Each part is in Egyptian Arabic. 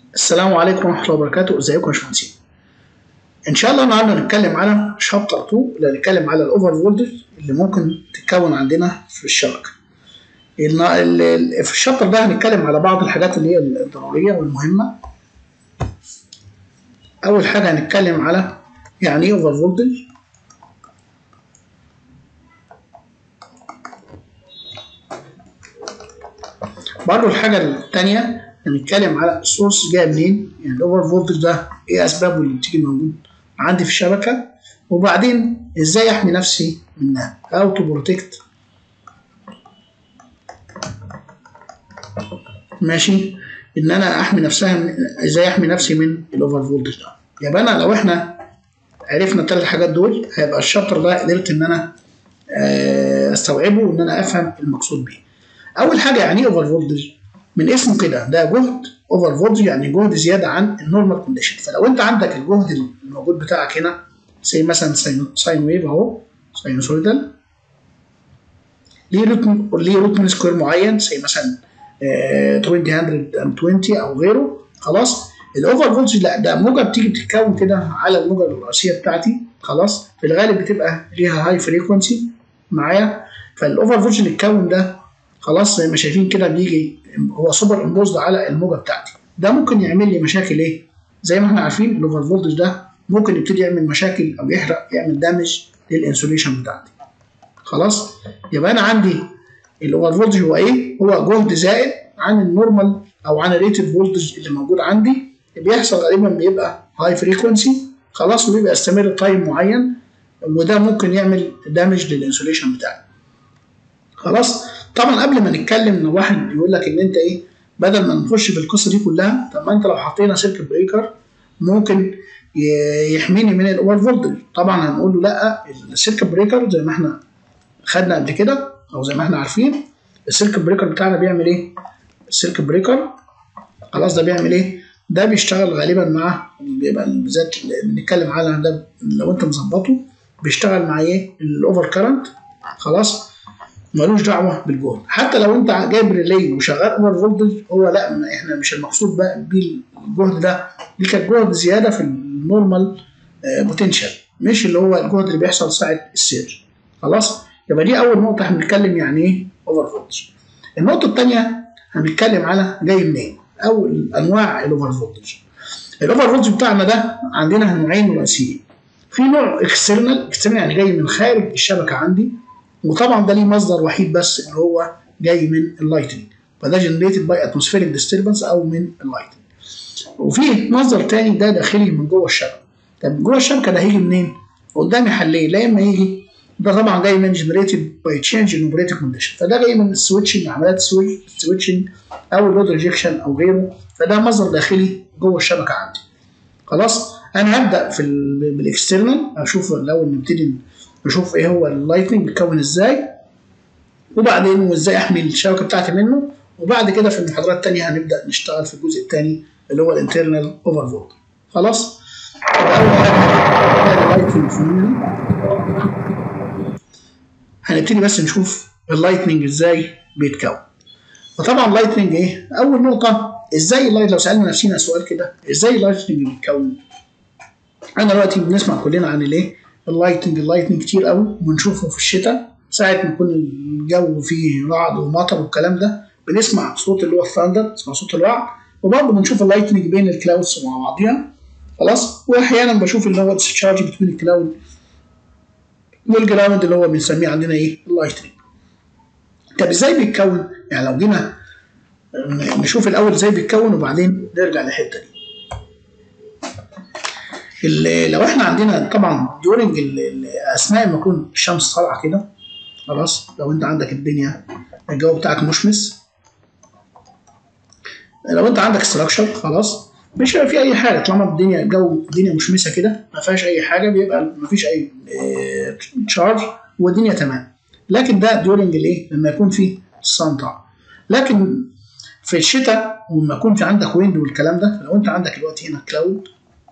السلام عليكم ورحمة الله وبركاته، ازيكم يا باشمهندسين؟ إن شاء الله النهارده هنتكلم على شابتر 2 اللي هنتكلم على الأوفر فولتج اللي ممكن تتكون عندنا في الشبكة. الن- ال- ال- في الشابتر ده هنتكلم على بعض الحاجات اللي هي الضرورية والمهمة. أول حاجة هنتكلم على يعني إيه أوفر فولتج؟ برضه الحاجة التانية هنتكلم على السورس جاي منين يعني الاوفر فولتج ده ايه اسبابه اللي بتيجي موجود عندي في الشبكة وبعدين ازاي احمي نفسي منها how to protect ماشي ان انا احمي نفسها من ازاي احمي نفسي من الاوفر فولتج ده يبقى انا لو احنا عرفنا الثلاث حاجات دول هيبقى الشابتر ده قدرت ان انا آه، استوعبه وان انا افهم المقصود بيه اول حاجه يعني ايه اوفر فولتج من اسمه كده ده جهد اوفر فولتج يعني جهد زياده عن النورمال كونديشن فلو انت عندك الجهد الموجود بتاعك هنا زي مثلا ساين ساين ويف اهو ساينوسويدال ليه روت ليه روت من سكوير معين زي مثلا آه، 20 او غيره خلاص الاوفر فولتج لا ده موجه بتيجي بتتكون كده على الموجه الرئيسيه بتاعتي خلاص في الغالب بتبقى ليها هاي فريكونسي معايا فالاوفر فولتج اللي اتكون ده خلاص زي ما شايفين كده بيجي هو سوبر امبوزد على الموجه بتاعتي ده ممكن يعمل لي مشاكل ايه زي ما احنا عارفين الاوفر فولتج ده ممكن يبتدي يعمل مشاكل او يحرق يعمل دامج للانسوليشن بتاعتي خلاص يبقى انا عندي الاوفر فولتج هو ايه هو جهد زائد عن النورمال او عن الريتد فولتج اللي موجود عندي بيحصل غالبا بيبقى هاي فريكونسي خلاص وبيبقى يستمر تايم معين وده ممكن يعمل دامج للانسوليشن بتاعي خلاص طبعا قبل ما نتكلم ان واحد يقول لك ان انت ايه بدل ما نخش في القصه دي كلها طب ما انت لو حطينا سيركت بريكر ممكن ي- يحميني من الاوفر فولتج طبعا هنقول له لا السيركت بريكر زي ما احنا خدنا قبل كده او زي ما احنا عارفين السيركت بريكر بتاعنا بيعمل ايه السيركت بريكر خلاص ده بيعمل ايه ده بيشتغل غالبا مع بيبقى بالذات اللي بنتكلم على ده لو انت مظبطه بيشتغل مع ايه الاوفر كارنت خلاص ملوش دعوه بالجهد حتى لو انت جايب ريلي وشغال اوفر فولتج هو لا ما احنا مش المقصود بقى بالجهد ده دي كانت جهد زياده في النورمال بوتنشال مش اللي هو الجهد اللي بيحصل ساعه السيرج خلاص يبقى دي اول نقطه هنتكلم يعني ايه اوفر فولتج النقطه الثانيه هنتكلم على جاي منين او انواع الاوفر فولتج الاوفر فولتج بتاعنا ده عندنا نوعين رئيسيين في نوع اكسترنال اكسترنال يعني جاي من خارج الشبكه عندي وطبعا ده ليه مصدر وحيد بس اللي هو جاي من اللايتنج فده جنريتد باي اتموسفيريك ديستربنس او من اللايتنج وفي مصدر تاني ده داخلي من جوه الشبكه طب جوه الشبكه ده هيجي منين؟ قدامي حلين لا اما يجي ده طبعا جاي من جنريتد باي تشينج ان اوبريتنج كونديشن فده جاي من السويتشنج عمليات السويتشنج او اللود ريجكشن او غيره فده مصدر داخلي جوه الشبكه عندي خلاص انا هبدا في ال- بالاكسترنال اشوف الاول نبتدي نشوف ايه هو اللايتنج بيتكون ازاي وبعدين وازاي احمي الشبكه بتاعتي منه وبعد كده في المحاضرات التانية هنبدا نشتغل في الجزء الثاني اللي هو الانترنال اوفر فولت خلاص يبقى اول حاجه اللايتنج فينومينا هنبتدي بس نشوف اللايتنج ازاي بيتكون وطبعا اللايتنج ايه اول نقطه ازاي اللايت لو سالنا نفسنا سؤال كده ازاي اللايتنج بيتكون انا دلوقتي بنسمع كلنا عن الايه اللايتنج اللايتنج كتير قوي وبنشوفه في الشتاء ساعه ما يكون الجو فيه رعد ومطر والكلام ده بنسمع صوت اللي هو الثاندر نسمع صوت الرعد وبرضه بنشوف اللايتنج بين الكلاودز مع بعضيها خلاص واحيانا بشوف اللي هو التشارج بين الكلاود والجراوند اللي هو بنسميه عندنا ايه اللايتنج طب ازاي بيتكون يعني لو جينا نشوف الاول ازاي بيتكون وبعدين نرجع للحته دي ال- لو احنا عندنا طبعا ديورنج اثناء ما يكون الشمس طالعه كده خلاص لو انت عندك الدنيا الجو بتاعك مشمس لو انت عندك استراكشر خلاص مش هيبقى في اي حاجه طالما الدنيا الجو الدنيا مشمسه كده ما فيهاش اي حاجه بيبقى ما فيش اي تشارج والدنيا تمام لكن ده ديورنج الايه لما يكون في الصن طالع لكن في الشتاء ولما يكون في عندك ويند والكلام ده لو انت عندك دلوقتي هنا كلاود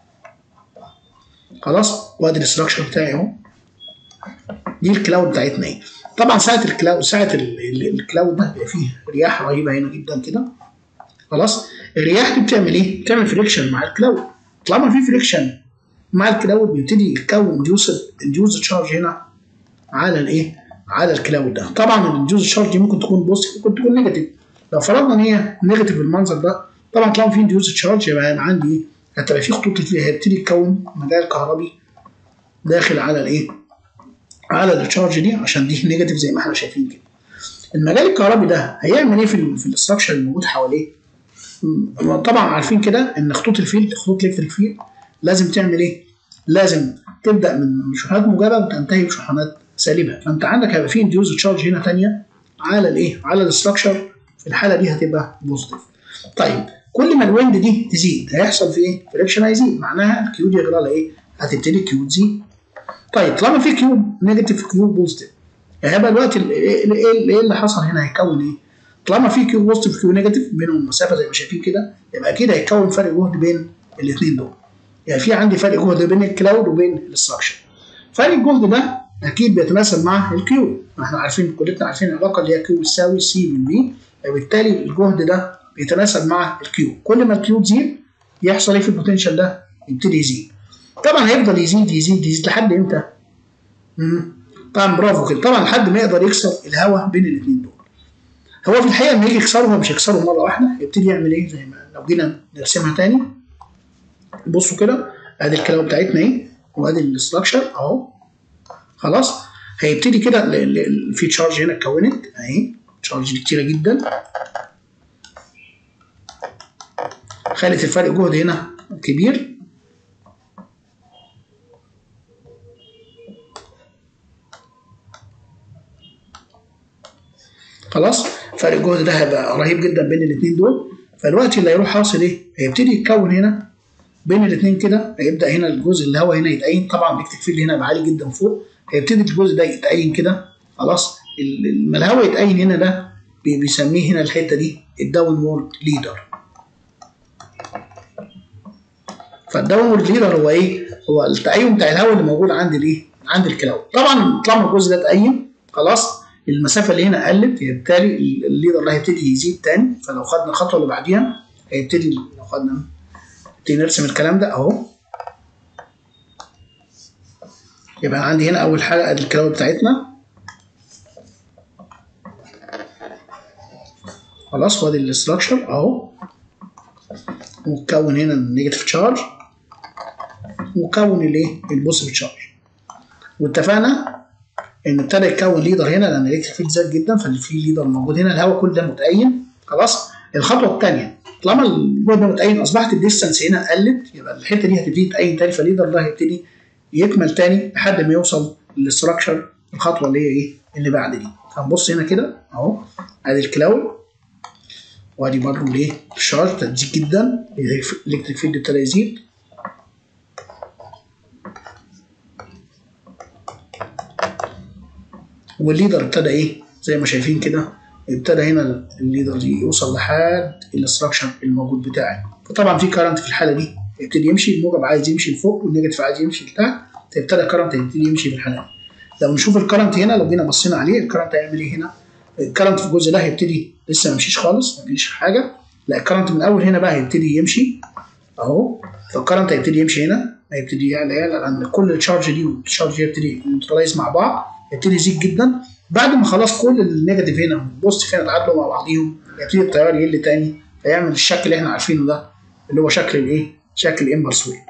خلاص وادي الاستراكشر بتاعي اهو دي الكلاود بتاعتنا ايه طبعا ساعه الكلاود ساعه ال- ال- الكلاود ده بيبقى فيه رياح رهيبه هنا جدا كده خلاص الرياح دي بتعمل ايه؟ بتعمل فريكشن مع الكلاود طالما في فريكشن مع الكلاود بيبتدي يتكون انديوز تشارج هنا على الايه؟ على الكلاود ده طبعا الانديوز تشارج دي ممكن تكون بوزيتيف ممكن تكون نيجاتيف لو فرضنا ان هي نيجاتيف بالمنظر ده طبعا طالما في انديوز تشارج يبقى انا عندي ايه؟ هتبقى في خطوط اللي هيبتدي يتكون مجال كهربي داخل على الايه؟ على التشارج دي عشان دي نيجاتيف زي ما احنا شايفين كده. المجال الكهربي ده هيعمل ايه في ال في الاستراكشر الموجود حواليه؟ طبعا عارفين كده ان خطوط الفيلد خطوط الكتريك فيلد لازم تعمل ايه؟ لازم تبدا من شحنات موجبه وتنتهي بشحنات سالبه فانت عندك هيبقى في انديوز تشارج هنا ثانيه على الايه؟ على الاستراكشر في الحاله دي هتبقى بوزيتيف. طيب كل ما الويند دي تزيد هيحصل في ايه؟ فريكشن هيزيد معناها الكيو دي يجرى لها ايه؟ هتبتدي كيو تزيد. طيب طالما في كيو نيجاتيف كيو بوزيتيف هيبقى دلوقتي ايه ايه اللي حصل هنا هيكون ايه؟ طالما في كيو بوزيتيف كيو نيجاتيف بينهم مسافه زي ما شايفين كده يبقى اكيد هيتكون فرق جهد بين الاثنين دول. يعني في عندي فرق جهد بين الكلاود وبين الاستراكشر. فرق الجهد ده اكيد بيتناسب مع الكيو ما احنا عارفين كلنا عارفين العلاقه اللي هي كيو بتساوي سي من بي وبالتالي الجهد ده بيتناسب مع الكيو كل ما الكيو تزيد يحصل ايه في البوتنشال ده يبتدي يزيد طبعا هيفضل يزيد يزيد يزيد لحد امتى؟ مم. طبعا برافو كده طبعا لحد ما يقدر يكسر الهواء بين الاثنين دول هو في الحقيقه لما يجي يكسره هو مش هيكسره مره واحده يبتدي يعمل ايه زي ما لو جينا نرسمها تاني بصوا كده ادي الكلام بتاعتنا ايه وادي الاستراكشر اهو خلاص هيبتدي كده في تشارج هنا اتكونت اهي تشارج كتيره جدا خلت الفرق جهد هنا كبير خلاص فرق الجهد ده هيبقى رهيب جدا بين الاثنين دول فالوقت اللي هيروح حاصل ايه؟ هيبتدي يتكون هنا بين الاثنين كده هيبدا هنا الجزء الهواء هنا يتأين طبعا الكتريك فيلد هنا يبقى عالي جدا فوق هيبتدي الجزء ده يتأين كده خلاص لما الهواء يتأين هنا ده بيسميه هنا الحته دي الداون وورد ليدر فالداون وورد ليدر هو ايه؟ هو التأين بتاع الهواء اللي موجود عند الايه؟ عند الكلاود طبعا طالما الجزء ده اتأين خلاص المسافه اللي هنا قلت بالتالي الليدر ده هيبتدي يزيد تاني فلو خدنا الخطوه اللي بعديها هيبتدي لو خدنا نبتدي نرسم الكلام ده اهو يبقى عندي هنا اول حاجه ادي الكلاود بتاعتنا خلاص وادي الاستراكشر اهو وكون هنا النيجاتيف تشارج وكون الايه البوزيتيف تشارج واتفقنا ان ابتدى يتكون ليدر هنا لان الالكتريك فيلد زاد جدا ففي ليدر موجود هنا الهواء كل ده متأين خلاص الخطوه الثانيه طالما الجهد ده متأين اصبحت الديستانس هنا قلت يبقى الحته دي هتبتدي تأين تاني فالليدر ده هيبتدي يكمل تاني لحد ما يوصل للاستراكشر الخطوه اللي هي ايه اللي بعد دي هنبص هنا كده اهو ادي الكلاود وادي برضه الايه الشارج تزيد جدا الالكتريك فيلد ابتدى يزيد والليدر ابتدى ايه زي ما شايفين كده ابتدى هنا الليدر دي يوصل لحد الاستراكشر الموجود بتاعي فطبعا في كارنت في الحاله دي يبتدي يمشي الموجب عايز يمشي لفوق والنيجاتيف عايز يمشي لتحت فابتدى الكارنت يبتدي يمشي في الحاله دي لو نشوف الكارنت هنا لو جينا بصينا عليه الكارنت هيعمل ايه هنا الكارنت في الجزء ده هيبتدي لسه ما مشيش خالص ما فيش حاجه لا الكارنت من اول هنا بقى هيبتدي يمشي اهو فالكارنت هيبتدي يمشي هنا هيبتدي يعلى يعلى لان كل التشارج دي والتشارج دي يبتدي ينترلايز مع بعض يبتدي يزيد جدا بعد ما خلاص كل النيجاتيف هنا والبوزيتيف هنا اتعادلوا مع بعضيهم يبتدي التيار يقل تاني فيعمل الشكل اللي احنا عارفينه ده اللي هو شكل الايه؟ شكل الامبلس ويف.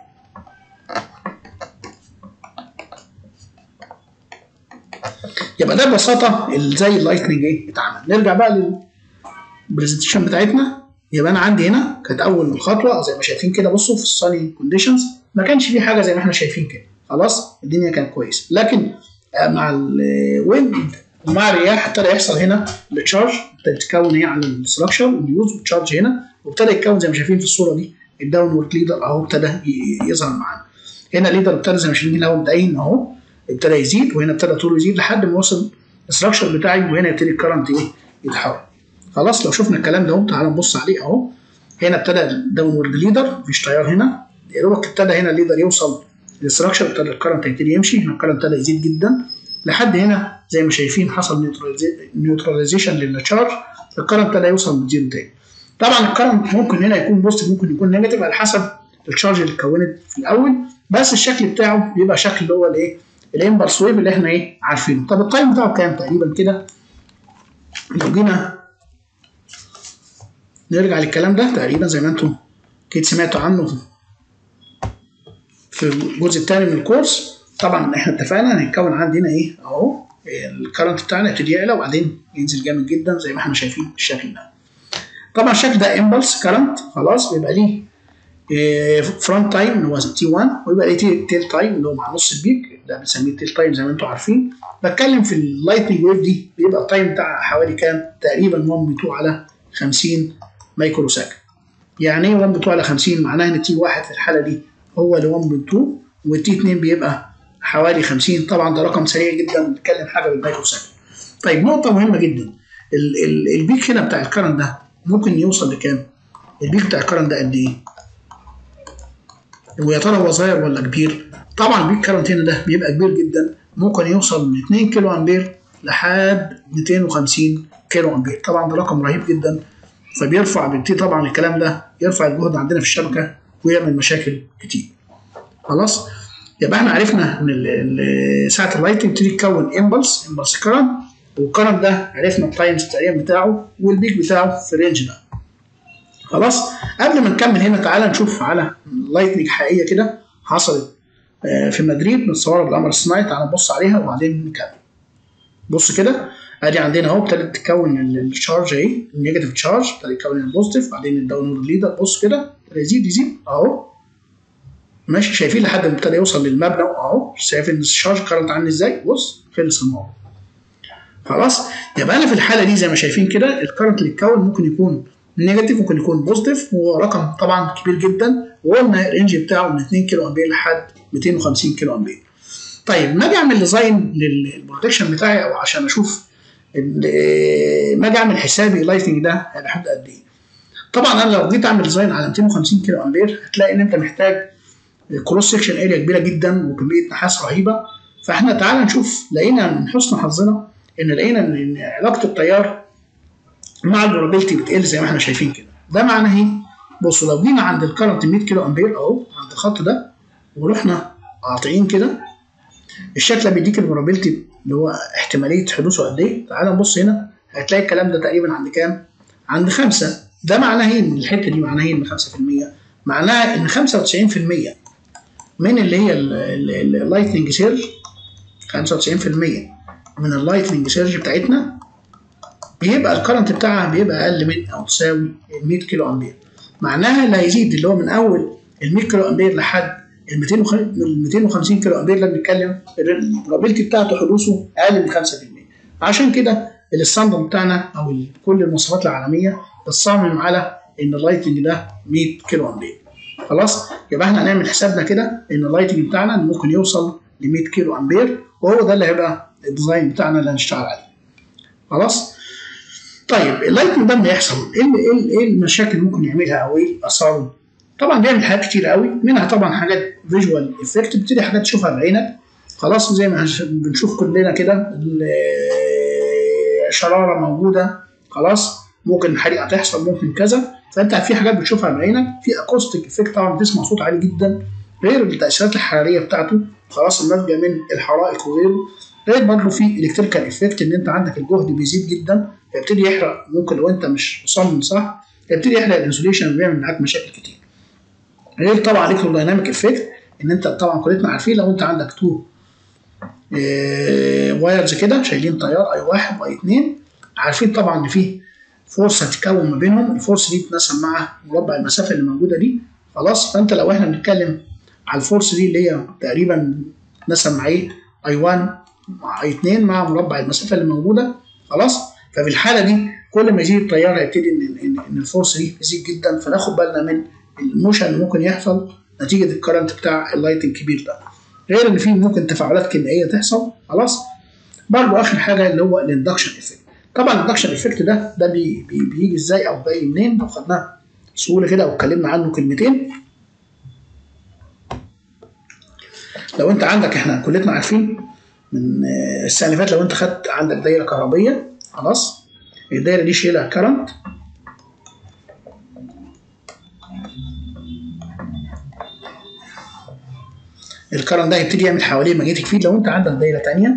يبقى ده ببساطه زي اللايتنج ايه اتعمل نرجع بقى للبرزنتيشن بتاعتنا يبقى انا عندي هنا كانت اول خطوه زي ما شايفين كده بصوا في الساني كونديشنز ما كانش في حاجه زي ما احنا شايفين كده خلاص الدنيا كانت كويسه لكن مع الويند ومع الرياح ابتدى يحصل هنا التشارج ابتدى تتكون هي على الاستراكشر والنيوز والتشارج هنا وابتدى يتكون زي ما شايفين في الصوره دي الداون وورد ليدر اهو ابتدى يظهر معانا هنا الليدر ابتدى زي ما شايفين الهواء متأين اهو ابتدى يزيد وهنا ابتدى طوله يزيد لحد ما وصل الاستراكشر بتاعي وهنا يبتدي الكرنت ايه يتحول خلاص لو شفنا الكلام ده اهو تعالى نبص عليه اهو هنا ابتدى الداون وورد ليدر مفيش تيار هنا يا دوبك ابتدى هنا الليدر يوصل للاستراكشر ابتدى الكرنت يبتدي يمشي هنا الكرنت ابتدى يزيد جدا لحد هنا زي ما شايفين حصل نيوتراليزيشن للتشارج الكرنت ابتدى يوصل للزيرو تاني طبعا الكرنت ممكن هنا يكون بوزيتيف ممكن يكون نيجاتيف على حسب الشارج اللي اتكونت في الاول بس الشكل بتاعه بيبقى شكل اللي هو الايه الامبلس ويف اللي احنا ايه عارفينه طب التايم بتاعه كام تقريبا كده لو جينا نرجع للكلام ده تقريبا زي ما انتم اكيد سمعتوا عنه في الجزء الثاني من الكورس طبعا احنا اتفقنا هيتكون عندنا ايه اهو الكرنت بتاعنا يبتدي يعلى وبعدين ينزل جامد جدا زي ما احنا شايفين بالشكل ده طبعا الشكل ده امبلس كرنت خلاص بيبقى ليه فرونت تايم اللي هو تي 1 ويبقى ليه تيل تايم اللي هو مع نص البيك ده بنسميه تيل تايم زي ما انتم عارفين بتكلم في اللايتنج ويف دي بيبقى التايم بتاعها حوالي كام تقريبا 1 2 على 50 مايكرو سكند يعني ايه 1 2 على 50 معناها ان تي 1 في الحاله دي هو اللي 1 2 والتي 2 بيبقى حوالي 50 طبعا ده رقم سريع جدا بنتكلم حاجه بالمايكرو سكند طيب نقطه مهمه جدا ال ال البيك هنا بتاع الكرنت ده ممكن يوصل لكام؟ البيك بتاع الكرنت ده قد ايه؟ ويا ترى هو صغير ولا كبير؟ طبعا البيك كرنت هنا ده بيبقى كبير جدا ممكن يوصل من 2 كيلو امبير لحد 250 كيلو امبير طبعا ده رقم رهيب جدا فبيرفع بيبتدي طبعا الكلام ده يرفع الجهد عندنا في الشبكه ويعمل مشاكل كتير خلاص يبقى احنا عرفنا ان ساعه اللايتنج بتبتدي تكون امبلس امبلس كرنت والكرنت ده عرفنا التايمز تقريبا بتاعه والبيك بتاعه في الرينج ده خلاص قبل ما نكمل هنا تعالى نشوف على لايتنج حقيقيه كده حصلت في مدريد متصوره بالقمر الصناعي تعالى نبص عليها وبعدين نكمل بص كده ادي عندنا اهو ابتدت تكون الشارج اهي النيجاتيف تشارج ابتدى يكون البوزيتيف بعدين الداونورد ليدر بص كده يزيد يزيد اهو ماشي شايفين لحد ما ابتدى يوصل للمبنى اهو شايف ان الشارج كرنت عامل ازاي بص خلص الموضوع خلاص يبقى انا في الحاله دي زي ما شايفين كده الكرنت اللي اتكون ممكن يكون نيجاتيف ممكن يكون بوزيتيف وهو رقم طبعا كبير جدا وقلنا الرينج بتاعه من 2 كيلو امبير لحد 250 كيلو امبير طيب ما اجي اعمل ديزاين للبروتكشن بتاعي او عشان اشوف ما اجي اعمل حسابي اللايتنج ده لحد قد ايه طبعا انا لو جيت اعمل ديزاين على 250 كيلو امبير هتلاقي ان انت محتاج كروس سكشن اريا كبيره جدا وكميه نحاس رهيبه فاحنا تعالى نشوف لقينا من حسن حظنا ان لقينا ان علاقه التيار مع الدورابيلتي بتقل زي ما احنا شايفين كده ده معناه ايه؟ بصوا لو جينا عند الكرنت 100 كيلو امبير اهو عند الخط ده ورحنا قاطعين كده الشكل بيديك الدورابيلتي اللي هو احتماليه حدوثه قد ايه؟ تعال نبص هنا هتلاقي الكلام ده تقريبا عند كام؟ عند 5 ده معناه ايه؟ ان الحته دي معناها ايه ان 5%؟ معناها ان 95% من اللي هي اللايتنج سيرج 95% من اللايتنج سيرج بتاعتنا بيبقى الكرنت بتاعها بيبقى اقل من او تساوي ال 100 كيلو امبير معناها اللي هيزيد اللي هو من اول ال 100 كيلو امبير لحد ال 250 كيلو امبير اللي بنتكلم البروبابيلتي بتاعته حدوثه اقل من 5% عشان كده الستاندرد بتاعنا او كل المواصفات العالميه بتصمم على ان اللايتنج ده 100 كيلو امبير خلاص يبقى احنا هنعمل حسابنا كده ان اللايتنج بتاعنا ممكن يوصل ل 100 كيلو امبير وهو ده اللي هيبقى الديزاين بتاعنا اللي هنشتغل عليه خلاص طيب اللايتنج ده لما يحصل ايه ايه المشاكل اللي ممكن يعملها او ايه الاثار طبعا بيعمل حاجات كتير قوي منها طبعا حاجات فيجوال افكت بتبتدي حاجات تشوفها بعينك خلاص زي ما بنشوف كلنا كده شراره موجوده خلاص ممكن حريقه تحصل ممكن كذا فانت في حاجات بتشوفها بعينك في اكوستيك افكت طبعا بتسمع صوت عالي جدا غير التاثيرات الحراريه بتاعته خلاص الناتجه من الحرائق وغيره غير برضه في الكتريكال افكت ان انت عندك الجهد بيزيد جدا فيبتدي يحرق ممكن لو انت مش مصمم صح يبتدي يحرق الانسوليشن ويعمل معاك مشاكل كتير غير طبعا الكترودايناميك افكت ان انت طبعا كلنا عارفين لو انت عندك تو اه وايرز كده شايلين تيار اي واحد واي اتنين عارفين طبعا ان في فورس هتتكون ما بينهم الفورس دي بتناسب مع مربع المسافه اللي موجوده دي خلاص فانت لو احنا بنتكلم على الفورس دي اللي هي تقريبا تناسب مع ايه اي 1 مع اي 2 مع مربع المسافه اللي موجوده خلاص ففي الحاله دي كل ما يزيد التيار هيبتدي ان ان, إن الفورس دي تزيد جدا فناخد بالنا من الموشن اللي ممكن يحصل نتيجه الكرنت بتاع اللايت الكبير ده غير ان في ممكن تفاعلات كيميائيه تحصل خلاص برضو اخر حاجه اللي هو الاندكشن افكت طبعا الاندكشن افكت ده ده بي بي بيجي ازاي او جاي منين لو خدناه بسهوله كده واتكلمنا عنه كلمتين لو انت عندك احنا كلنا عارفين من السنه اللي فاتت لو انت خدت عندك دايره كهربيه خلاص الدايره دي شايلها كرنت الكرنت ده هيبتدي يعمل حواليه ماجنتيك فيلد لو انت عندك دايره ثانيه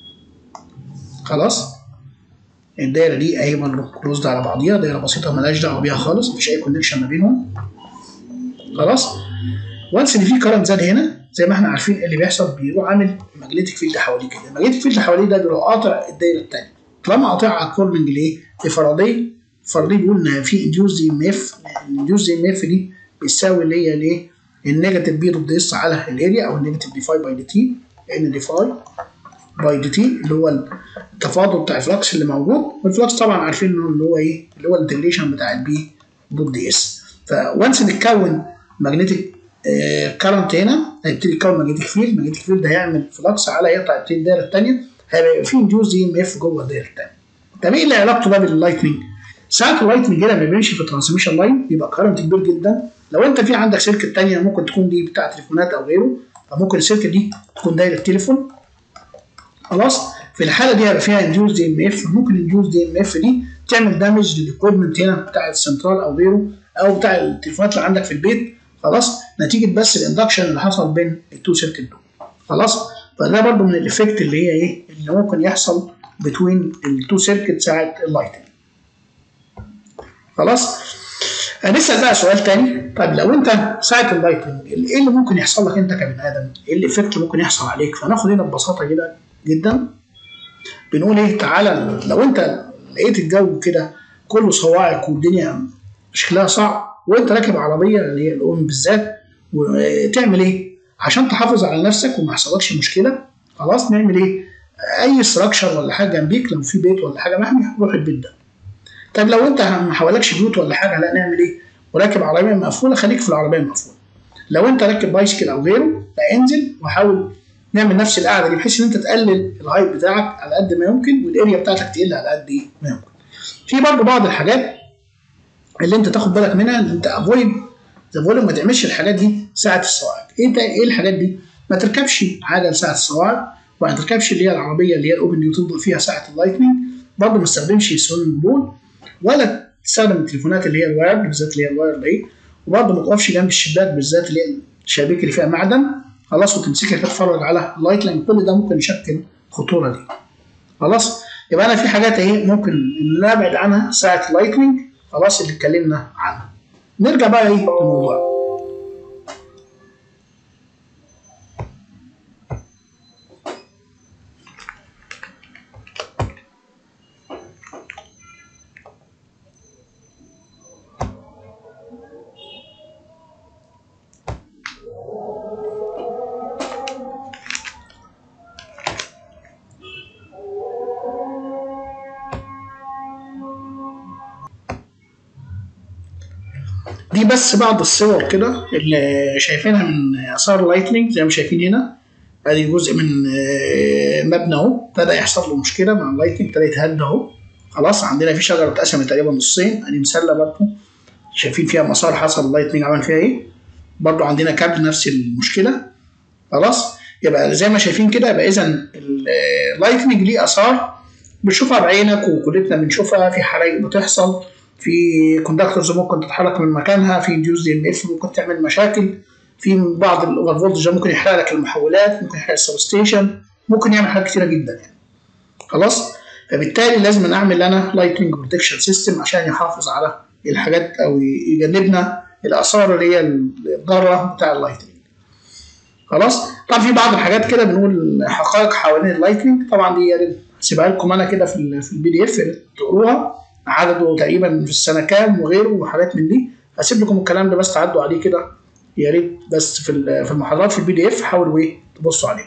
خلاص الدايره دي اهي برضه كلوزد على بعضيها دايره بسيطه مالهاش دعوه بيها خالص مفيش اي كونكشن ما بينهم خلاص وانس ان في كرنت زاد هنا زي ما احنا عارفين إيه اللي بيحصل بيروح عامل ماجنتيك فيلد حواليه كده الماجنتيك فيلد حواليه ده بيروح قاطع الدايره الثانيه طالما قاطعها اكوردنج لايه؟ لفرضيه فرضيه بيقول ان في انديوز دي ام اف الانديوز دي ام اف دي بتساوي اللي هي الايه؟ النيجاتيف بي ضد اس على الاريا او النيجاتيف دي فاي باي دي تي ان دي فاي باي دي تي اللي هو التفاضل بتاع الفلكس اللي موجود والفلكس طبعا عارفين انه اللي هو ايه؟ اللي هو الانتجريشن بتاع البي ضد اس فوانس نتكون ماجنتيك كارنت هنا هيبتدي يكون ماجنتيك فيلد ماجنتيك فيلد هيعمل فلكس على يقطع الدايره الثانيه هيبقى في انديوز دي ام اف جوه الدايره الثانيه طب ايه اللي علاقته بقى باللايتنينج؟ ساعات اللايتنينج هنا لما بيمشي في الترانسميشن لاين بيبقى كارنت كبير جدا لو انت في عندك سلك ثانيه ممكن تكون دي بتاع تليفونات او غيره فممكن السلك دي تكون دايره تليفون خلاص في الحاله دي هيبقى فيها انديوز دي ام اف ممكن الانديوز دي ام اف دي تعمل دامج للاكويبمنت هنا بتاع السنترال او غيره او بتاع التليفونات اللي عندك في البيت خلاص نتيجه بس الاندكشن اللي حصل بين التو سيركت دول خلاص فده برضو من الايفكت اللي هي ايه اللي ممكن يحصل بتوين التو سيركت ساعه اللايتنج خلاص هنسال بقى سؤال تاني طيب لو انت ساعه اللايتنج ايه اللي ممكن يحصل لك انت كبني ادم ايه الايفكت اللي ممكن يحصل عليك فناخد هنا ببساطه كده جدا بنقول ايه تعالى لو انت لقيت الجو كده كله صواعق والدنيا شكلها صعب وانت راكب عربيه اللي هي الام بالذات وتعمل ايه عشان تحافظ على نفسك وما يحصلكش مشكله خلاص نعمل ايه اي ستراكشر ولا حاجه جنبيك لو في بيت ولا حاجه محمي روح البيت ده طب لو انت ما حوالكش بيوت ولا حاجه لا نعمل ايه وراكب عربيه مقفوله خليك في العربيه المقفوله لو انت راكب بايسكل او غيره لا انزل وحاول نعمل نفس القعده دي بحيث ان انت تقلل الهايت بتاعك على قد ما يمكن والاريا بتاعتك تقل على قد ايه ما يمكن في برضه بعض الحاجات اللي انت تاخد بالك منها ان انت افويد ذا فوليوم ما تعملش الحاجات دي ساعه الصواعق ايه ده ايه الحاجات دي ما تركبش عجل ساعه الصواعق وما تركبش اللي هي العربيه اللي هي الاوبن دي وتفضل فيها ساعه اللايتنينج برضه ما تستخدمش سويمنج بول ولا تستخدم التليفونات اللي هي الواير بالذات اللي هي الواير دي وبرضه ما تقفش جنب الشباك بالذات اللي هي الشبابيك اللي فيها معدن خلاص وتمسكها تتفرج على اللايت لان كل ده ممكن يشكل خطوره دي خلاص يبقى انا في حاجات اهي ممكن ان ابعد عنها ساعه اللايتنينج خلاص اللي اتكلمنا عنها نرجع بقى ايه للموضوع دي بس بعض الصور كده اللي شايفينها من اثار اللايتنينج زي ما شايفين هنا ادي جزء من مبنى اهو ابتدى يحصل له مشكله مع اللايتنج ابتدى يتهد اهو خلاص عندنا في شجره اتقسمت تقريبا نصين ادي مسله برضه شايفين فيها مسار حصل اللايتنينج عمل فيها ايه برضه عندنا كابل نفس المشكله خلاص يبقى زي ما شايفين كده يبقى اذا اللايتنينج ليه اثار بتشوفها بعينك وكلنا بنشوفها في حرايق بتحصل في كوندكتورز ممكن تتحرك من مكانها في انديوز دي ام اف ممكن تعمل مشاكل في بعض الاوفر فولتج ممكن يحرق لك المحولات ممكن يحرق السب ستيشن ممكن يعمل حاجات كتيره جدا يعني خلاص فبالتالي لازم نعمل انا لايتنج بروتكشن سيستم عشان يحافظ على الحاجات او يجنبنا الاثار اللي هي الضاره بتاع اللايتنج خلاص طبعا في بعض الحاجات كده بنقول حقائق حوالين اللايتنج طبعا دي يعني هسيبها لكم انا كده في في البي دي اف تقروها عدده تقريبا في السنه كام وغيره وحاجات من دي هسيب لكم الكلام ده بس تعدوا عليه كده يا ريت بس في في المحاضرات في البي دي اف حاولوا ايه تبصوا عليه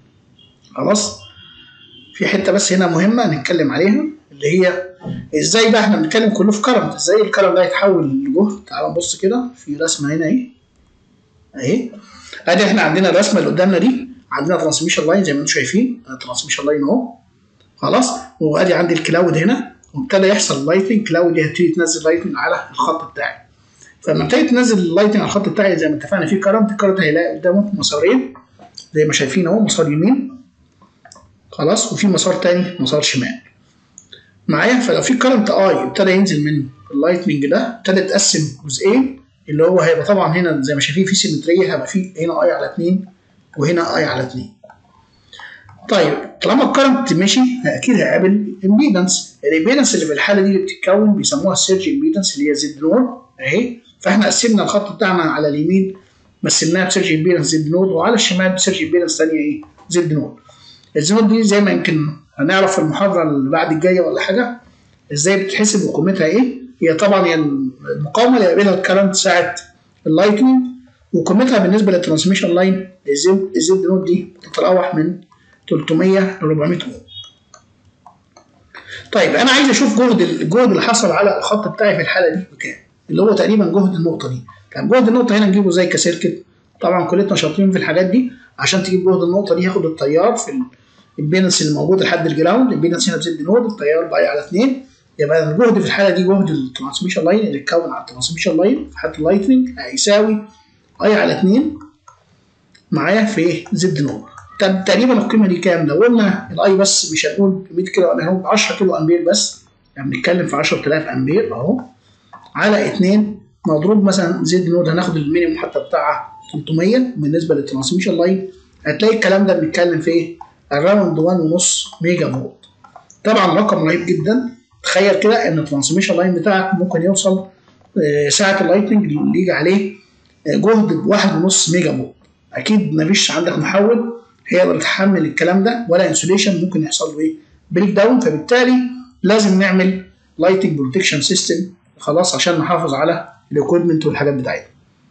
خلاص في حته بس هنا مهمه نتكلم عليها اللي هي ازاي بقى احنا بنتكلم كله في كرنت ازاي الكرنت ده يتحول لجهد تعالوا نبص كده في رسمه هنا اهي اهي ادي احنا عندنا الرسمه اللي قدامنا دي عندنا ترانسميشن لاين زي ما انتم شايفين ترانسميشن لاين اهو خلاص وادي عندي الكلاود هنا وابتدى يحصل لايتنج كلاود هتبتدي تنزل لايتنج على الخط بتاعي فلما ابتدي تنزل اللايتنج على الخط بتاعي زي ما اتفقنا في كرنت الكرنت هيلاقي قدامه مسارين زي ما شايفين اهو مسار يمين خلاص وفي مسار تاني مسار شمال معايا فلو في كرنت اي ابتدى ينزل من اللايتنج ده ابتدى يتقسم جزئين اللي هو هيبقى طبعا هنا زي ما شايفين في سيمتريه هيبقى في هنا اي على 2 وهنا اي على 2 طيب طالما الكرنت مشي اكيد هيقابل امبيدنس الامبيدنس اللي في الحاله دي اللي بتتكون بيسموها السيرج امبيدنس اللي هي زد نود اهي فاحنا قسمنا الخط بتاعنا على اليمين مثلناها بسيرج امبيدنس زد نود وعلى الشمال بسيرج امبيدنس ثانيه ايه زد نود الزد نود دي زي ما يمكن هنعرف في المحاضره اللي بعد الجايه ولا حاجه ازاي بتتحسب وقيمتها ايه هي طبعا هي المقاومه اللي قابلها الكرنت ساعه اللايتنج وقيمتها بالنسبه للترانسميشن لاين الزد نود دي بتتراوح من 300 ل 400 اوم. طيب انا عايز اشوف جهد الجهد اللي حصل على الخط بتاعي في الحاله دي بكام؟ اللي هو تقريبا جهد النقطه دي. طب جهد النقطه هنا نجيبه زي كسيركت طبعا كلنا شاطرين في الحاجات دي عشان تجيب جهد النقطه دي ياخد التيار في البينس اللي موجود لحد الجراوند البينس هنا بزد نود التيار باي على 2 يبقى الجهد في الحاله دي جهد الترانسميشن لاين اللي اتكون على الترانسميشن لاين في حاله اللايتنج هيساوي اي على 2 معايا في زد نود طب تقريبا القيمه دي كام؟ لو قلنا الاي بس مش هنقول 100 كيلو هنقول 10 كيلو امبير بس يعني بنتكلم في 10000 امبير اهو على 2 مضروب مثلا زد نود هناخد المينيموم حتى بتاعها 300 بالنسبه للترانسميشن لاين هتلاقي الكلام ده بنتكلم في ايه؟ اراوند 1.5 ميجا فولت طبعا رقم رهيب جدا تخيل كده ان الترانسميشن لاين بتاعك ممكن يوصل ساعه اللايتنج اللي يجي عليه جهد 1.5 ميجا فولت اكيد مفيش عندك محول هيقدر يتحمل الكلام ده ولا انسوليشن ممكن يحصل له ايه بريك داون فبالتالي لازم نعمل لايتنج بروتكشن سيستم خلاص عشان نحافظ على الاكويبمنت والحاجات بتاعتنا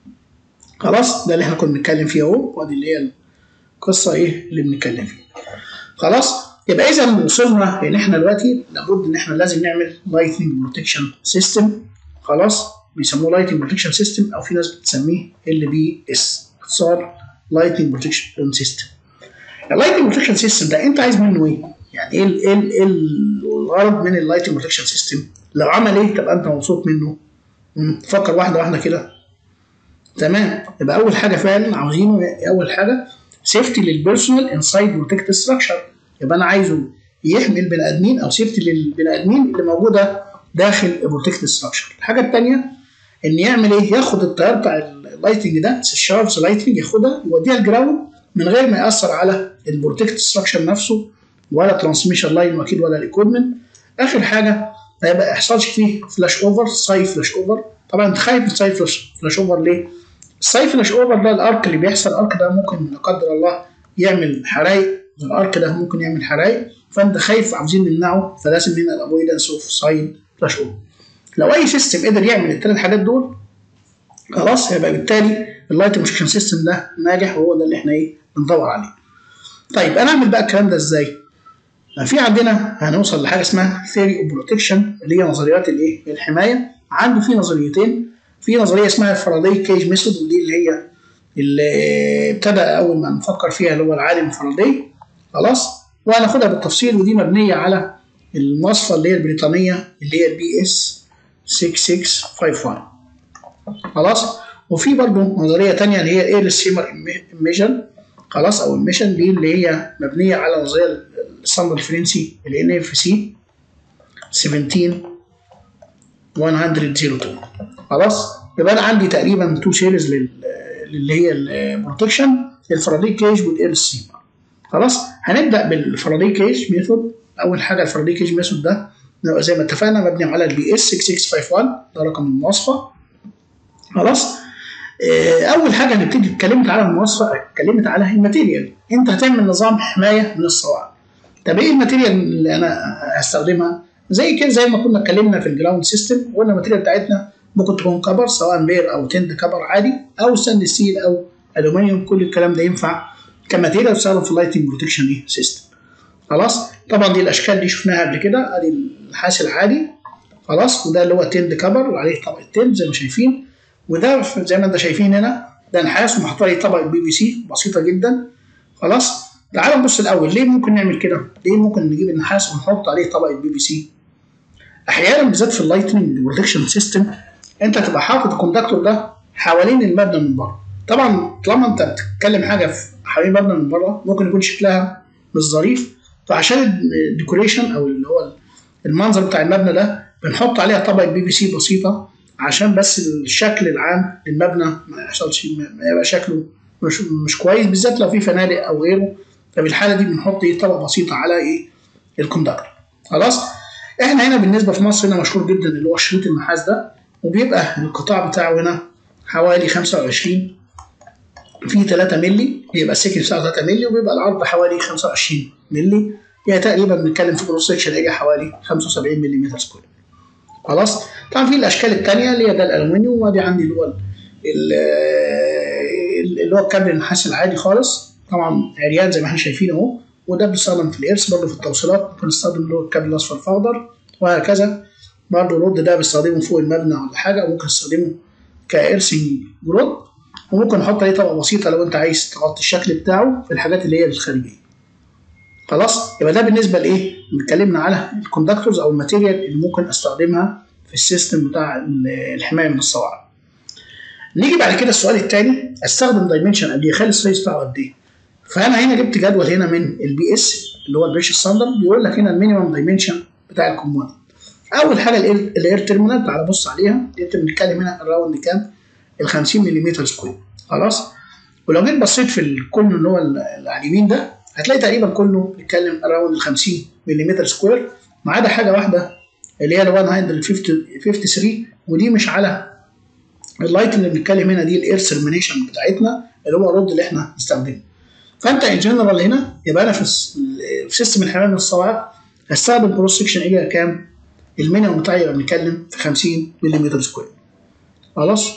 خلاص ده اللي احنا كنا بنتكلم فيه اهو وادي اللي هي القصه ايه اللي بنتكلم فيها خلاص يبقى اذا وصلنا ان احنا دلوقتي لابد ان احنا لازم نعمل لايتنج بروتكشن سيستم خلاص بيسموه لايتنج بروتكشن سيستم او في ناس بتسميه ال بي اس اختصار لايتنج بروتكشن سيستم اللايتنج بروتكشن سيستم ده انت عايز منه ايه؟ يعني ايه ايه ايه الغرض من اللايتنج بروتكشن سيستم؟ لو عمل ايه تبقى انت مبسوط منه فكر واحده واحده كده تمام يبقى اول حاجه فعلا عاوزينه اول حاجه سيفتي للبيرسونال انسايد بروتكت ستراكشر يبقى انا عايزه يحمي البني ادمين او سيفتي للبني ادمين اللي موجوده داخل البروتكت ستراكشر الحاجه الثانيه ان يعمل ايه ياخد التيار بتاع اللايتنج ده الشاربس لايتنج ياخدها يوديها الجراوند من غير ما ياثر على البروتكت ستراكشر نفسه ولا ترانسميشن لاين واكيد ولا الايكويبمنت اخر حاجه ما يبقى يحصلش فيه فلاش اوفر ساي فلاش اوفر طبعا انت خايف من ساي فلاش, فلاش اوفر ليه؟ الساي فلاش اوفر ده الارك اللي بيحصل الارك ده ممكن لا قدر الله يعمل حرايق الارك ده ممكن يعمل حرايق فانت خايف عاوزين نمنعه فلازم هنا الافويدنس اوف سايد فلاش اوفر لو اي سيستم قدر يعمل الثلاث حاجات دول خلاص هيبقى بالتالي اللايت بروتكشن سيستم ده ناجح وهو ده اللي احنا ايه بندور عليه. طيب انا اعمل بقى الكلام ده ازاي؟ في عندنا هنوصل لحاجه اسمها ثيوري اوف بروتكشن اللي هي نظريات الايه؟ الحمايه عندي في نظريتين في نظريه اسمها فاراداي كيج ميثود ودي اللي هي اللي ابتدى اول ما نفكر فيها اللي هو العالم فاراداي خلاص وهناخدها بالتفصيل ودي مبنيه على المواصفه اللي هي البريطانيه اللي هي البي اس 6651 خلاص وفي برضه نظريه ثانيه اللي هي اير سيمر ايميجن خلاص او الميشن دي اللي هي مبنيه على نظريه الصمد الفرنسي ال ان اف سي 17102 خلاص يبقى انا عندي تقريبا تو سيريز اللي هي البروتكشن الفراداي كيج والاير سيمر خلاص هنبدا بالفراداي كيج ميثود اول حاجه الفراداي كيج ميثود ده زي ما اتفقنا مبني على البي اس 6651 ده رقم المواصفه خلاص اول حاجه هنبتدي اتكلمت على المواصفه اتكلمت على الماتيريال انت هتعمل نظام حمايه من الصواعق طب ايه الماتيريال اللي انا هستخدمها زي كده زي ما كنا اتكلمنا في الجراوند سيستم قلنا الماتيريال بتاعتنا ممكن تكون كبر سواء بير او تند كبر عادي او ستاند ستيل او الومنيوم كل الكلام ده ينفع كماتيريال تستخدم في اللايتنج بروتكشن ايه سيستم خلاص طبعا دي الاشكال دي شفناها قبل كده ادي النحاس العادي خلاص وده اللي هو تند كبر وعليه طبقه تند زي ما شايفين وده زي ما انت شايفين هنا ده نحاس ومحطوط عليه طبقه بي بي سي بسيطه جدا خلاص تعالوا نبص الاول ليه ممكن نعمل كده؟ ليه ممكن نجيب النحاس ونحط عليه طبقه بي بي سي؟ احيانا بالذات في اللايتنج بروتكشن سيستم انت تبقى حاطط الكوندكتور ده حوالين المبنى من بره طبعا طالما انت بتتكلم حاجه في حوالين المبنى من بره ممكن يكون شكلها مش ظريف فعشان الديكوريشن او اللي هو المنظر بتاع المبنى ده بنحط عليها طبقه بي بي سي بسيطه عشان بس الشكل العام للمبنى ما يحصلش ما يبقى شكله مش مش كويس بالذات لو في فنادق او غيره ففي الحاله دي بنحط ايه طبقه بسيطه على ايه الكوندكتور خلاص احنا هنا بالنسبه في مصر هنا مشهور جدا اللي هو شريط النحاس ده وبيبقى القطاع بتاعه هنا حوالي 25 في 3 مللي بيبقى السكن بتاعه 3 مللي وبيبقى العرض حوالي 25 مللي يعني تقريبا بنتكلم في كروس سكشن يجي حوالي 75 ملم سكوير خلاص طبعا في الاشكال الثانيه اللي هي ده الالومنيوم وادي عندي اللي هو اللي هو الكابل النحاس العادي خالص طبعا عريان زي ما احنا شايفين اهو وده بيستخدم في الارث برضه في التوصيلات ممكن نستخدم اللي هو الكابل الاصفر فاخضر وهكذا برضه الرد ده بنستخدمه فوق المبنى ولا حاجه وممكن نستخدمه كارسنج رد وممكن نحط عليه طبقه بسيطه لو انت عايز تغطي الشكل بتاعه في الحاجات اللي هي الخارجيه خلاص يبقى ده بالنسبه لايه اتكلمنا على الكوندكتورز او الماتيريال اللي ممكن استخدمها في السيستم بتاع الحمايه من الصواعق نيجي بعد كده السؤال الثاني استخدم دايمنشن قد ايه اخلي السايز بتاعه قد ايه فانا هنا جبت جدول هنا من البي اس اللي هو البريش ستاندرد بيقول لك هنا المينيمم دايمنشن بتاع الكومبوننت اول حاجه الاير تيرمينال تعالى بص عليها انت بنتكلم هنا الراوند كام ال 50 ملم سكوير خلاص ولو جيت بصيت في الكون اللي هو اللي على اليمين ده هتلاقي تقريبا كله بيتكلم اراوند ال 50 ملم سكوير ما عدا حاجه واحده اللي هي ال 153 ودي مش على اللايت اللي بنتكلم هنا دي الاير سيرمينيشن بتاعتنا اللي هو الرد اللي احنا بنستخدمه فانت ان جنرال هنا يبقى انا في في سيستم الحمايه من الصواعق هستخدم كروس سكشن اريا كام؟ المينيمم بتاعي يبقى بنتكلم في 50 ملم سكوير خلاص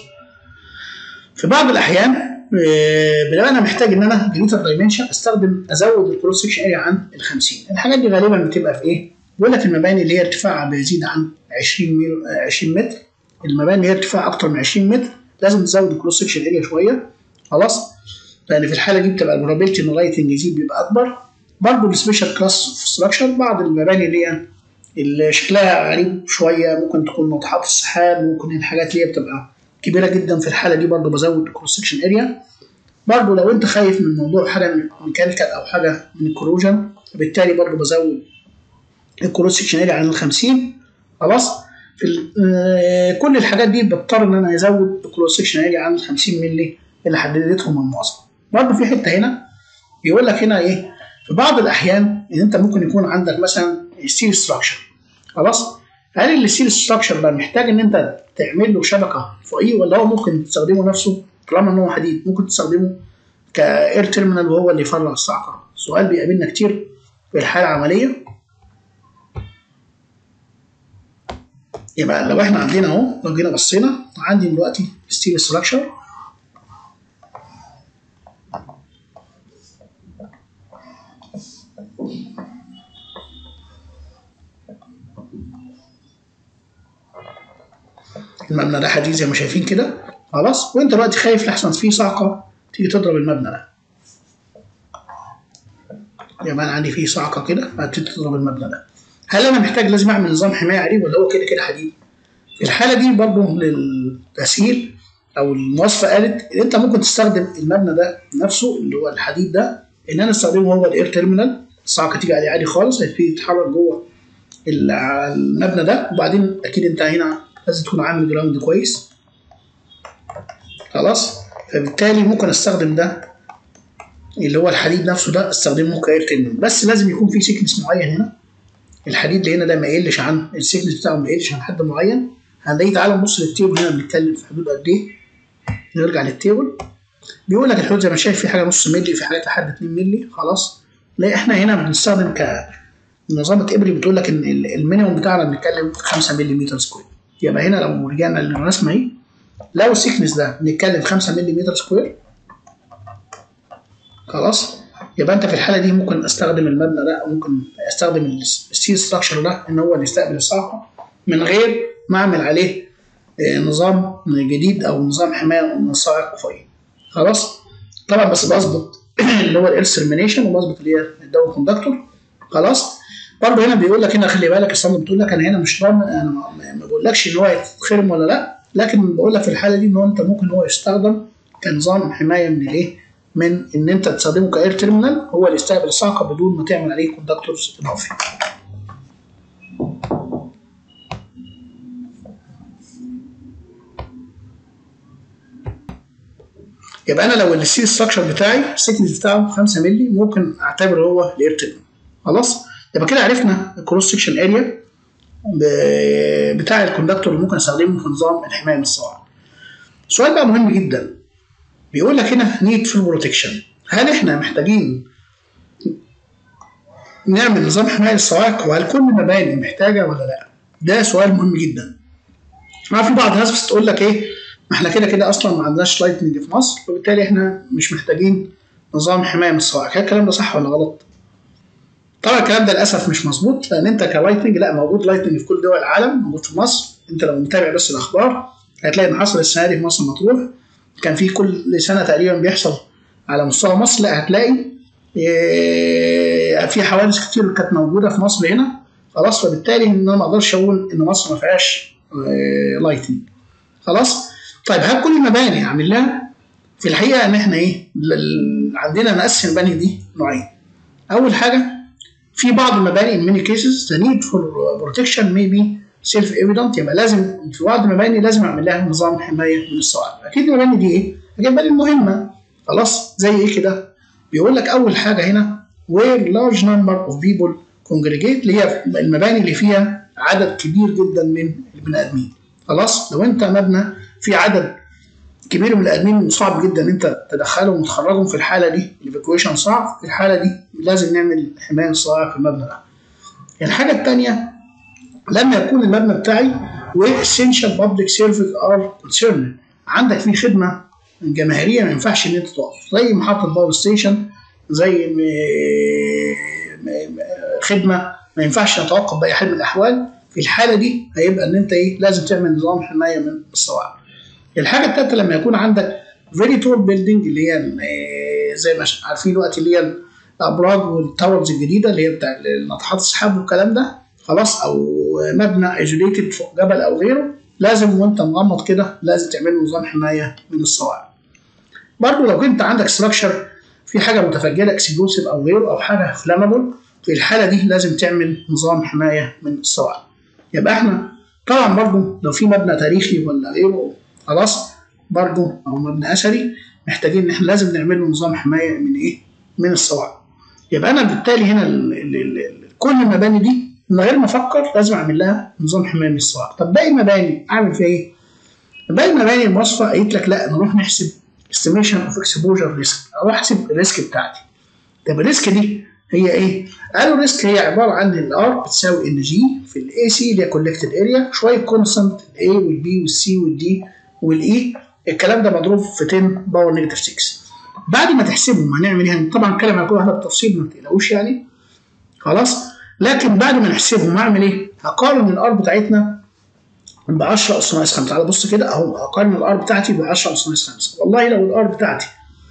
في بعض الاحيان بنبقى انا محتاج ان انا جريتر دايمنشن استخدم ازود الكروس سكشن اريا عن ال 50 الحاجات دي غالبا بتبقى في ايه؟ بيقول لك المباني اللي هي ارتفاعها بيزيد عن 20 ميل 20 متر المباني اللي هي ارتفاع اكتر من 20 متر لازم تزود الكروس سكشن اريا شويه خلاص لان في الحاله دي بتبقى البروبابيلتي ان اللايتنج يزيد بيبقى اكبر برضه السبيشال كلاس ستراكشر بعض المباني اللي هي اللي شكلها غريب شويه ممكن تكون ناطحات السحاب ممكن الحاجات اللي هي بتبقى كبيره جدا في الحاله دي برضه بزود الكروس سكشن اريا برضه لو انت خايف من موضوع حاجه ميكانيكال او حاجه من الكروجن بالتالي برضه بزود الكروس سكشن اريا عن ال 50 خلاص في آه كل الحاجات دي بضطر ان انا ازود الكروس سكشن اريا عن ال 50 مللي اللي حددتهم المواصفه برضه في حته هنا بيقول لك هنا ايه في بعض الاحيان ان انت ممكن يكون عندك مثلا ستيل ستراكشر خلاص هل الستيل ستراكشر ده محتاج ان انت تعمل له شبكه فوقيه ولا هو ممكن تستخدمه نفسه طالما ان هو حديد ممكن تستخدمه كاير تيرمينال وهو اللي يفرغ الصعقه سؤال بيقابلنا كتير في الحاله العمليه يبقى لو احنا عندنا اهو لو جينا بصينا عندي دلوقتي ستيل ستراكشر المبنى ده حديد زي ما شايفين كده خلاص وانت دلوقتي خايف لحسن فيه صعقه تيجي تضرب المبنى ده يبقى انا عندي فيه صعقه كده هتبتدي تضرب المبنى ده هل انا محتاج لازم اعمل نظام حمايه عليه ولا هو كده كده حديد؟ في الحاله دي برضه للتسهيل او المواصفه قالت ان انت ممكن تستخدم المبنى ده نفسه اللي هو الحديد ده ان انا استخدمه هو الاير تيرمينال الصعقه تيجي عليه عادي خالص هيبتدي يتحرك جوه المبنى ده وبعدين اكيد انت هنا لازم تكون عامل جراوند كويس خلاص فبالتالي ممكن استخدم ده اللي هو الحديد نفسه ده استخدمه كاير تيرمينال بس لازم يكون في سيكنس معين هنا الحديد اللي هنا ده ما يقلش عن السيكنس بتاعه ما يقلش عن حد معين هنلاقيه تعالى نبص للتيبل هنا بنتكلم في حدود قد ايه نرجع للتيبل بيقول لك الحدود زي ما شايف في حاجه نص مللي في حاجات لحد 2 مللي خلاص لا احنا هنا بنستخدم ك نظام ابري بتقول لك ان المينيموم بتاعنا بنتكلم 5 ملم سكوير يبقى هنا لو رجعنا للرسمه اهي لو السيكنس ده بنتكلم 5 ملم سكوير خلاص يبقى انت في الحاله دي ممكن استخدم المبنى ده او ممكن استخدم الستيل ستراكشر ده ان هو اللي يستقبل الصعقه من غير ما اعمل عليه نظام جديد او نظام حمايه من الصاعق فوقيه خلاص طبعا بس بظبط اللي هو الاير سيرمينيشن وبظبط اللي هي الداون كوندكتور خلاص برضه هنا بيقول لك هنا خلي بالك الصندوق بتقول لك انا هنا مش ضامن انا ما بقولكش ان هو يتخرم ولا لا لكن بقول لك في الحاله دي ان هو انت ممكن هو يستخدم كنظام حمايه من الايه؟ من ان انت تستخدمه كاير تيرمينال هو اللي يستقبل الصعقه بدون ما تعمل عليه كوندكتورز اضافي. يبقى انا لو السي ستراكشر بتاعي السيكنس بتاعه 5 مللي ممكن اعتبره هو الاير تيرمينال خلاص يبقى كده عرفنا الكروس سكشن اريا بتاع الكوندكتور اللي ممكن استخدمه في نظام الحمايه من الصواعق. سؤال بقى مهم جدا بيقول لك هنا نيد فول بروتكشن هل احنا محتاجين نعمل نظام حمايه للصواعق وهل كل المباني محتاجه ولا لا؟ ده سؤال مهم جدا. ما في بعض الناس بتقول لك ايه ما احنا كده كده اصلا ما عندناش لايتنج في مصر وبالتالي احنا مش محتاجين نظام حمايه من الصواعق، هل الكلام ده صح ولا غلط؟ طبعا الكلام ده للاسف مش مظبوط لان انت كلايتنج لا موجود لايتنج في كل دول العالم موجود في مصر انت لو متابع بس الاخبار هتلاقي ان حصل السنه دي في مصر مطروح كان في كل سنه تقريبا بيحصل على مستوى مصر لا هتلاقي في حوادث كتير كانت موجوده في مصر هنا خلاص فبالتالي ان انا ما اقدرش اقول ان مصر ما فيهاش لايتنج خلاص طيب هل كل المباني اعمل لها في الحقيقه ان احنا ايه عندنا نقسم المباني دي نوعين اول حاجه في بعض المباني in many cases the need for protection may be self evident يبقى لازم في بعض المباني لازم اعمل لها نظام حمايه من الصواعق اكيد المباني دي ايه؟ اكيد المباني المهمه خلاص زي ايه كده؟ بيقول لك اول حاجه هنا where large number of people congregate اللي هي المباني اللي فيها عدد كبير جدا من البني ادمين خلاص لو انت مبنى في عدد كبير من الادمين صعب جدا ان انت تدخلهم وتخرجهم في الحاله دي الايفاكويشن صعب في الحاله دي لازم نعمل حمايه صاعقه في المبنى ده الحاجه الثانيه لما يكون المبنى بتاعي واسينشال بابليك سيرفيس ار كونسيرن عندك فيه خدمه جماهيريه ما ينفعش ان انت تقف زي محطه باور ستيشن زي م... م... خدمه ما ينفعش نتوقف باي حال من الاحوال في الحاله دي هيبقى ان انت ايه لازم تعمل نظام حمايه من الصواعق الحاجه الثالثه لما يكون عندك فيري تول بيلدينج اللي هي زي ما عارفين دلوقتي اللي هي الابراج والتاورز الجديده اللي هي بتاع ناطحات السحاب والكلام ده خلاص او مبنى ايزوليتد فوق جبل او غيره لازم وانت مغمض كده لازم تعمل نظام حمايه من الصواعق. برضه لو كنت عندك ستراكشر في حاجه متفجره اكسبلوسيف او غيره او حاجه فلامبل في الحاله دي لازم تعمل نظام حمايه من الصواعق. يبقى احنا طبعا برضه لو في مبنى تاريخي ولا غيره خلاص برضه او مبنى اثري محتاجين ان احنا لازم نعمل له نظام حمايه من ايه؟ من الصواعق. يبقى انا بالتالي هنا ال ال ال كل المباني دي من غير ما افكر لازم اعمل لها نظام حمايه من الصواعق. طب باقي المباني اعمل فيها ايه؟ باقي المباني المواصفه قالت لك لا نروح نحسب استيميشن اوف اكسبوجر ريسك اروح احسب الريسك بتاعتي. طب الريسك دي هي ايه؟ قالوا الريسك هي عباره عن الار بتساوي ان جي في الاي سي اللي هي كولكتد اريا شويه كونستنت الاي والبي والسي والدي والاي الكلام ده مضروب في 10 باور نيجاتيف 6 بعد ما تحسبهم هنعمل ايه؟ طبعا الكلام على كل واحده بالتفصيل ما تقلقوش يعني خلاص لكن بعد ما نحسبهم هعمل ايه؟ هقارن الار بتاعتنا ب 10 اس ناقص 5 تعالى بص كده اهو هقارن الار بتاعتي ب 10 اس ناقص 5 والله لو الار بتاعتي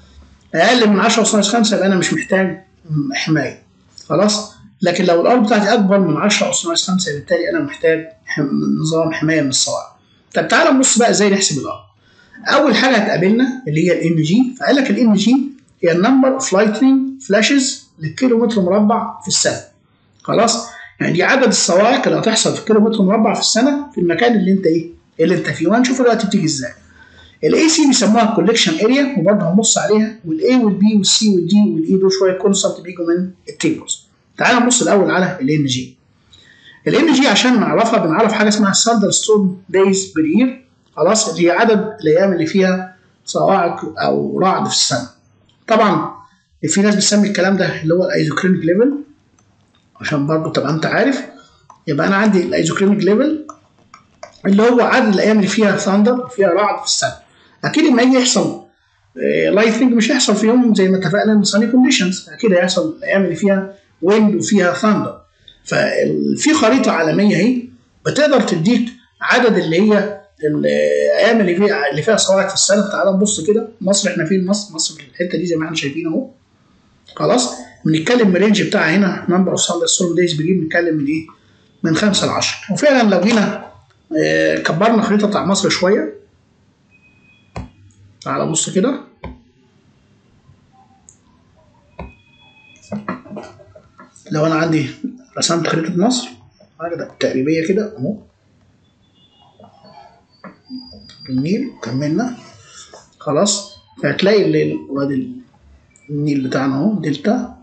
اقل من 10 اس ناقص 5 يبقى انا مش محتاج حمايه خلاص لكن لو الار بتاعتي اكبر من 10 اس ناقص 5 بالتالي انا محتاج نظام حمايه من الصواعق طب تعالى نبص بقى ازاي نحسب الار اول حاجه هتقابلنا اللي هي الان جي فقال لك الان جي هي النمبر اوف لايتنينج فلاشز للكيلومتر مربع في السنه خلاص يعني دي عدد الصواعق اللي هتحصل في كيلومتر مربع في السنه في المكان اللي انت ايه اللي انت فيه وهنشوف دلوقتي بتيجي ازاي الاي سي بيسموها الكوليكشن اريا وبرضه هنبص عليها والاي والبي والسي والدي والاي دول شويه كونستنت بيجوا من التيبلز تعال نبص الاول على الان جي الان جي عشان نعرفها بنعرف حاجه اسمها ثاندر ستورم دايز بير يير خلاص اللي هي عدد الايام اللي فيها صواعق او رعد في السنه طبعا في ناس بتسمي الكلام ده اللي هو الايزوكرينيك ليفل عشان برضه تبقى انت عارف يبقى انا عندي الايزوكرينيك ليفل اللي هو عدد الايام اللي فيها ثاندر فيها رعد في السنه اكيد لما يجي يحصل لايتنج مش هيحصل في يوم زي ما اتفقنا ان ساني كونديشنز اكيد هيحصل الايام اللي فيها ويند وفيها ثاندر ففي خريطه عالميه اهي بتقدر تديك عدد اللي هي الايام اللي فيها اللي فيها صواعق في السنه تعال نبص كده مصر احنا فين مصر مصر في الحته دي زي ما احنا شايفين اهو خلاص بنتكلم من الرينج بتاع هنا نمبر اوف ساندر ستورم دايز بيجيب بنتكلم من ايه من 5 ل 10 وفعلا لو جينا اه كبرنا الخريطه بتاع مصر شويه تعال بص كده لو انا عندي رسمت خريطه مصر حاجه تقريبيه كده اهو جميل كملنا خلاص فهتلاقي ال- وادي النيل بتاعنا اهو دلتا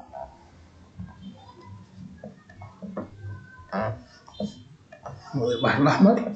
وادي البحر الأحمر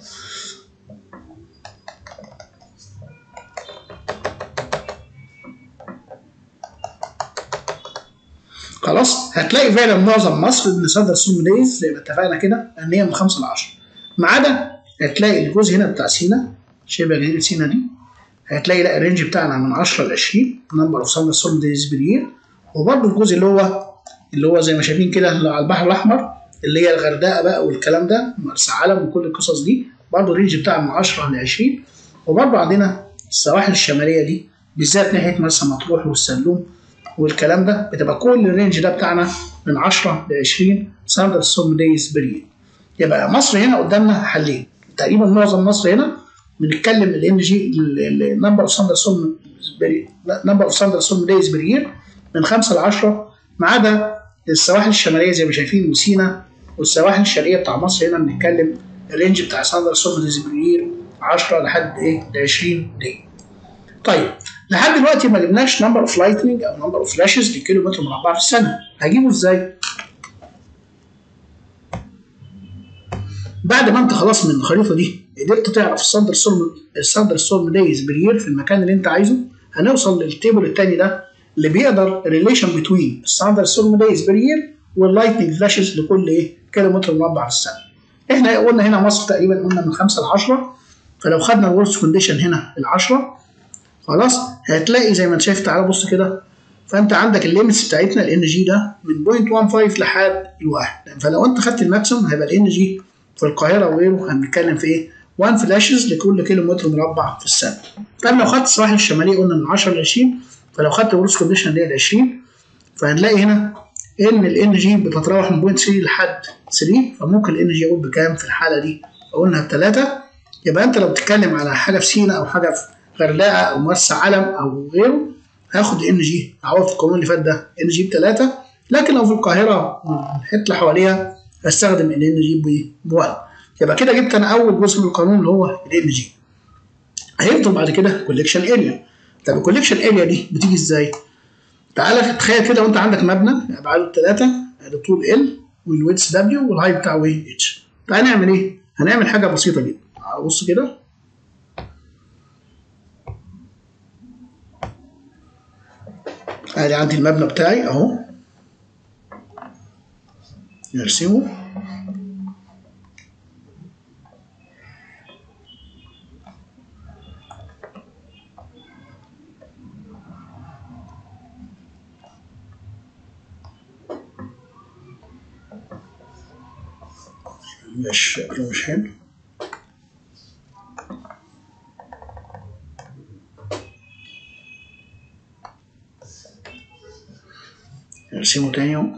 خلاص هتلاقي فعلا معظم مصر ان صدر سوم دايز زي ما اتفقنا كده ان هي من 5 ل 10 ما عدا هتلاقي الجزء هنا بتاع سينا شبه جزيره سينا دي هتلاقي لا الرينج بتاعنا من 10 ل 20 نمبر اوف سمر سوم دايز بير يير وبرده الجزء اللي هو اللي هو زي ما شايفين كده اللي على البحر الاحمر اللي هي الغردقه بقى والكلام ده مرسى علم وكل القصص دي برده الرينج بتاعها من 10 ل 20 وبرده عندنا السواحل الشماليه دي بالذات ناحيه مرسى مطروح والسلوم والكلام ده بتبقى كل الرينج ده بتاعنا من 10 ل 20 ستاندرد سوم دايز بريد يبقى مصر هنا قدامنا حلين تقريبا معظم مصر هنا بنتكلم الان جي النمبر اوف ستاندرد سوم نمبر اوف ستاندرد سوم دايز بريد من 5 ل 10 ما عدا السواحل الشماليه زي ما شايفين وسينا والسواحل الشرقيه بتاع مصر هنا بنتكلم الرينج بتاع ستاندرد سوم دايز بريد 10 لحد ايه ل 20 داي طيب لحد دلوقتي ما جبناش نمبر اوف لايتنج او نمبر اوف فلاشز لكيلو متر مربع في الثانيه هجيبه ازاي؟ بعد ما انت خلاص من الخريطه دي قدرت تعرف الساندر سورم الساندر سورم دايز برير في المكان اللي انت عايزه هنوصل للتيبل الثاني ده اللي بيقدر ريليشن بتوين الساندر سورم دايز برير واللايتنج فلاشز لكل ايه كيلو متر مربع في الثانيه. احنا قلنا هنا مصر تقريبا قلنا من 5 ل 10 فلو خدنا الورست كونديشن هنا ال 10 خلاص هتلاقي زي ما انت شايف تعالى بص كده فانت عندك الليمتس بتاعتنا الان جي ده من 0.15 لحد الواحد فلو انت خدت الماكسيمم هيبقى الان جي في القاهره وغيره هنتكلم في ايه 1 فلاشز لكل كيلو متر مربع في الثانيه طب لو خدت السواحل الشماليه قلنا من 10 ل 20 فلو خدت الورس كونديشن اللي هي ال 20 فهنلاقي هنا ان الان جي بتتراوح من 0.3 لحد 3 فممكن الان جي يقول بكام في الحاله دي قلنا بثلاثه يبقى انت لو بتتكلم على حاجه في سينا او حاجه في غردقه او مرسى علم او غيره هاخد ان جي عوض في القانون اللي فات ده ان جي بثلاثه لكن لو في القاهره والحته اللي حواليها هستخدم ال ان جي ب 1 يبقى كده جبت انا اول جزء من القانون اللي هو ال جي هيفضل بعد كده كوليكشن اريا طب الكوليكشن اريا دي بتيجي ازاي؟ تعالى تخيل كده وانت عندك مبنى ابعاده ثلاثه ادي طول ال والويتس دبليو والهايت بتاعه ايه اتش تعالى نعمل ايه؟ هنعمل حاجه بسيطه جدا بص كده ادي عندي المبنى بتاعي اهو نرسمه مش شكله مش حلو نرسمه تاني اهو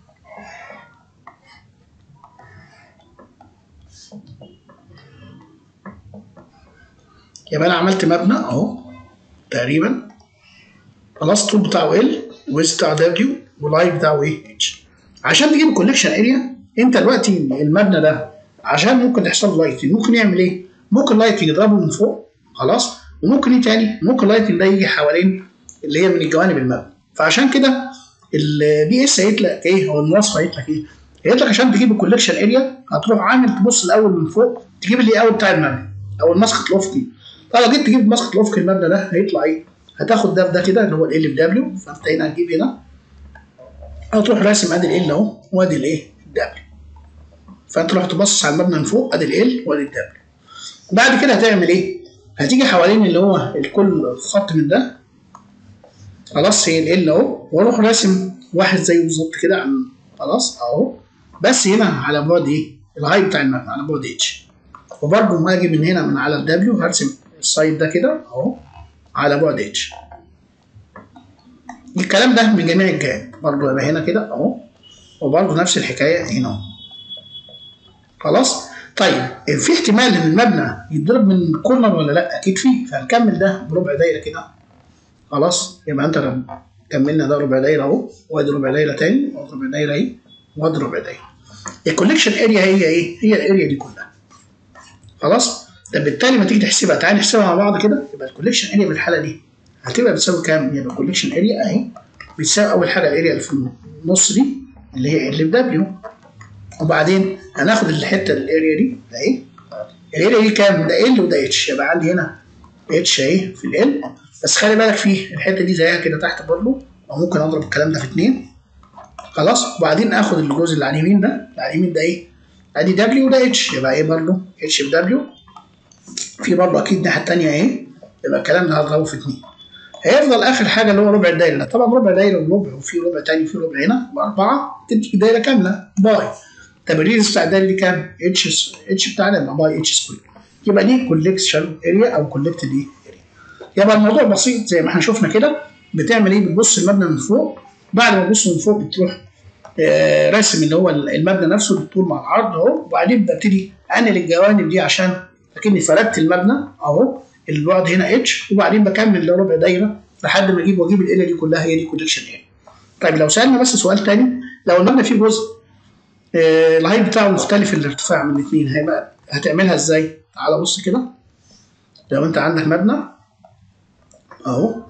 يبقى انا عملت مبنى اهو تقريبا خلاص الطول بتاعه ال والويز بتاعه دبليو والهايت بتاعه ايه اتش عشان تجيب كوليكشن اريا انت دلوقتي المبنى ده عشان ممكن يحصل لايتنج ممكن يعمل ايه؟ ممكن لايتنج يضربه من فوق خلاص وممكن ايه تاني؟ ممكن لايتنج ده يجي حوالين اللي هي من الجوانب المبنى فعشان كده البي اس قالت لك ايه او المواصفه قالت لك ايه؟ قالت لك عشان تجيب الكوليكشن اريا هتروح عامل تبص الاول من فوق تجيب اللي اوت بتاع المبنى او المسقط الافقي فلو جيت تجيب المسقط الافقي المبنى ده هيطلع ايه؟ هتاخد ده في ده كده اللي هو ال في دبليو فانت هنا هتجيب هنا هتروح راسم ادي ال اهو وادي الايه؟ الدبليو فانت تروح تبصص على المبنى من فوق ادي ال وادي الدبليو بعد كده هتعمل ايه؟ هتيجي حوالين اللي هو الكل خط من ده خلاص هي ال اهو واروح راسم واحد زيه بالظبط كده عن خلاص اهو بس هنا على بعد ايه؟ الهاي بتاع المبنى على بعد اتش وبرضه ما اجي من هنا من على الدبليو هرسم السايد ده كده اهو على بعد اتش الكلام ده من جميع الجهات برضه يبقى هنا كده اهو وبرضه نفس الحكايه هنا اهو خلاص طيب في احتمال ان المبنى يتضرب من كورنر ولا لا اكيد فيه فهنكمل ده بربع دايره كده خلاص يبقى انت لو كملنا ده ربع دايره اهو وادي ربع دايره تاني وادي ربع دايره اهي وادي ربع دايره الكوليكشن اريا هي ايه؟ هي الاريا دي كلها خلاص طب بالتالي ما تيجي تحسبها تعالى نحسبها مع بعض كده يبقى الكوليكشن اريا في الحاله دي هتبقى بتساوي كام؟ يبقى كوليكشن اريا اهي بتساوي اول حاجه الاريا اللي في النص دي اللي هي ال في دبليو وبعدين هناخد الحته الاريا دي اهي الاريا دي كام؟ ده ال وده اتش يبقى عندي هنا اتش اهي في ال بس خلي بالك فيه الحته دي زيها كده تحت برضه او ممكن اضرب الكلام ده في اتنين خلاص وبعدين اخد الجزء اللي على اليمين ده اللي على اليمين ده ايه؟ ادي دبليو وده اتش يبقى ايه برضه؟ اتش في دبليو في برضه اكيد الناحيه الثانيه اهي يبقى الكلام ده هضربه في اتنين هيفضل اخر حاجه اللي هو ربع الدايره ده طبعا ربع دايره وربع وفي ربع تاني وفي ربع هنا باربعه تديك دايره كامله باي طب الريدس بتاع الدايره دي كام؟ اتش اتش بتاعنا يبقى باي اتش سكوير يبقى دي كوليكشن اريا او كولكتد ايه اريا يبقى الموضوع بسيط زي ما احنا شفنا كده بتعمل ايه بتبص المبنى من فوق بعد ما تبص من فوق بتروح آه راسم اللي هو المبنى نفسه بالطول مع العرض اهو وبعدين ببتدي انقل الجوانب دي عشان اكني فردت المبنى اهو البعد هنا اتش وبعدين بكمل اللي ربع دايره لحد ما اجيب واجيب الاريا دي كلها هي دي كوليكشن اريا طيب لو سالنا بس سؤال تاني لو المبنى فيه جزء آه الهايت بتاعه مختلف الارتفاع من الاثنين هيبقى هتعملها ازاي؟ تعالى بص كده لو انت عندك مبنى اهو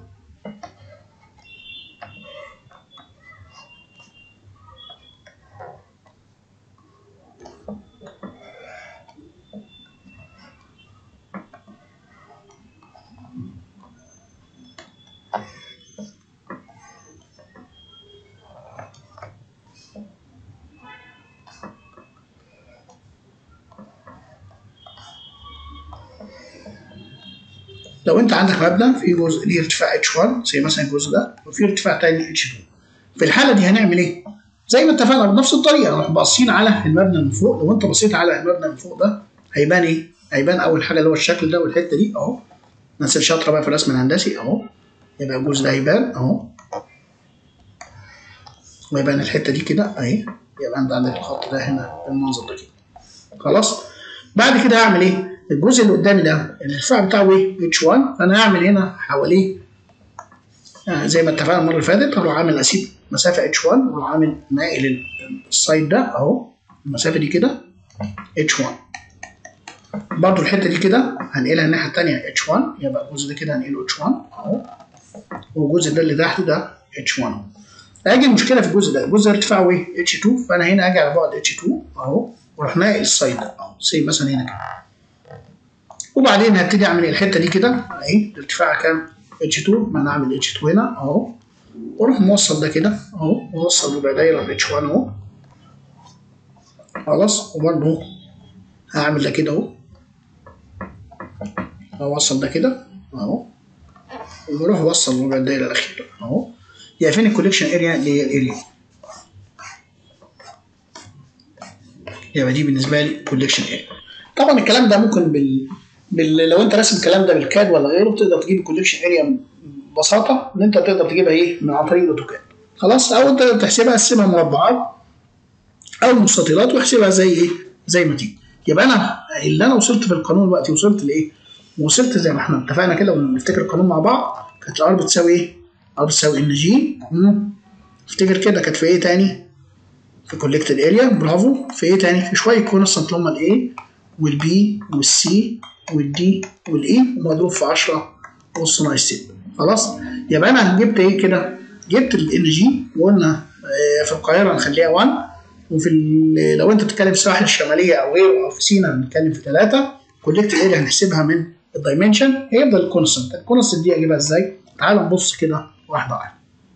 لو انت عندك مبنى في جزء ليه ارتفاع H1 زي مثلا الجزء ده وفي ارتفاع تاني H2 في الحاله دي هنعمل ايه؟ زي ما اتفقنا بنفس الطريقه نروح باصين على المبنى من فوق لو انت بصيت على المبنى من فوق ده هيبان ايه؟ هيبان اول حاجه اللي هو الشكل ده والحته دي اهو الناس اللي شاطره بقى في الرسم الهندسي اهو يبقى الجزء ده هيبان اهو ويبان الحته دي كده اهي يبقى انت عندك الخط ده هنا بالمنظر ده كده خلاص بعد كده هعمل ايه؟ الجزء اللي قدامي ده الارتفاع بتاعه ايه؟ H1 فانا هعمل هنا حواليه آه زي ما اتفقنا المره اللي فاتت هروح عامل اسيب مسافه H1 واروح عامل ناقل السايد ده اهو المسافه دي كده H1 برضو الحته دي كده هنقلها الناحيه الثانيه H1 يبقى الجزء ده كده هنقله H1 اهو والجزء ده اللي تحت ده H1 اجي المشكله في الجزء ده الجزء ارتفاعه ايه؟ H2 فانا هنا اجي على بعد H2 اهو واروح ناقل السايد ده اهو زي مثلا هنا كده وبعدين هبتدي اعمل الحته دي كده اهي ارتفاعها كام؟ H2 ما انا اعمل H2 هنا اهو واروح موصل ده كده اهو موصل ربع دايره ب H1 اهو خلاص وبرده هعمل ده كده اهو اوصل ده كده اهو وبروح اوصل ربع الدايره الاخيره اهو يبقى فين الكوليكشن اريا اللي هي الاريا يبقى دي بالنسبه لي كوليكشن اريا طبعا الكلام ده ممكن بال... بال... لو انت راسم الكلام ده بالكاد ولا غيره تقدر تجيب الكوليكشن اريا ببساطه ان انت تقدر تجيبها ايه من عن طريق الاوتوكاد خلاص او انت تحسبها قسمها مربعات او مستطيلات واحسبها زي ايه زي ما تيجي يبقى انا اللي انا وصلت في القانون دلوقتي وصلت لايه وصلت زي ما احنا اتفقنا كده ونفتكر القانون مع بعض كانت الار بتساوي ايه ار بتساوي ان جي افتكر كده كانت في ايه تاني في كولكتد اريا برافو في ايه تاني في شويه كونستنت اللي هم الايه والبي والسي والدي والاي ومضروب في 10 نص ناقص 6 خلاص يبقى انا جبت ايه كده جبت الان جي وقلنا في القاهره هنخليها 1 وفي لو انت بتتكلم في السواحل الشماليه او غيره او في سينا هنتكلم في 3 كولكت اريا هنحسبها من الدايمنشن هيفضل الكونستنت الكونستنت دي اجيبها ازاي؟ تعالوا نبص كده واحده واحده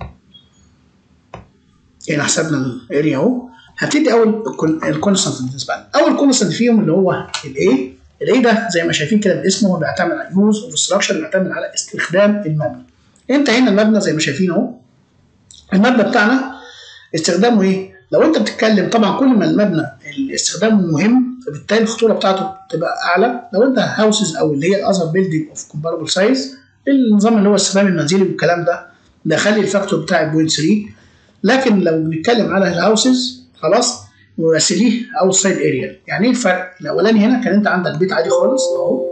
هنا حسبنا الاريا اهو هبتدي اول الكونستنت بالنسبه لنا اول كونستنت فيهم اللي هو الايه الايه ده زي ما شايفين كده بالاسم هو بيعتمد على يوز اوف ستراكشر بيعتمد على استخدام المبنى انت هنا المبنى زي ما شايفين اهو المبنى بتاعنا استخدامه ايه لو انت بتتكلم طبعا كل ما المبنى استخدامه مهم فبالتالي الخطوره بتاعته تبقى اعلى لو انت هاوسز او اللي هي الاذر بيلدينج اوف كومباربل سايز النظام اللي هو الاستخدام المنزلي والكلام ده ده خلي الفاكتور بتاعي 0.3 لكن لو بنتكلم على الهاوسز خلاص وسيليه اوتسايد اريا يعني ايه الفرق الاولاني هنا كان انت عندك بيت عادي خالص اهو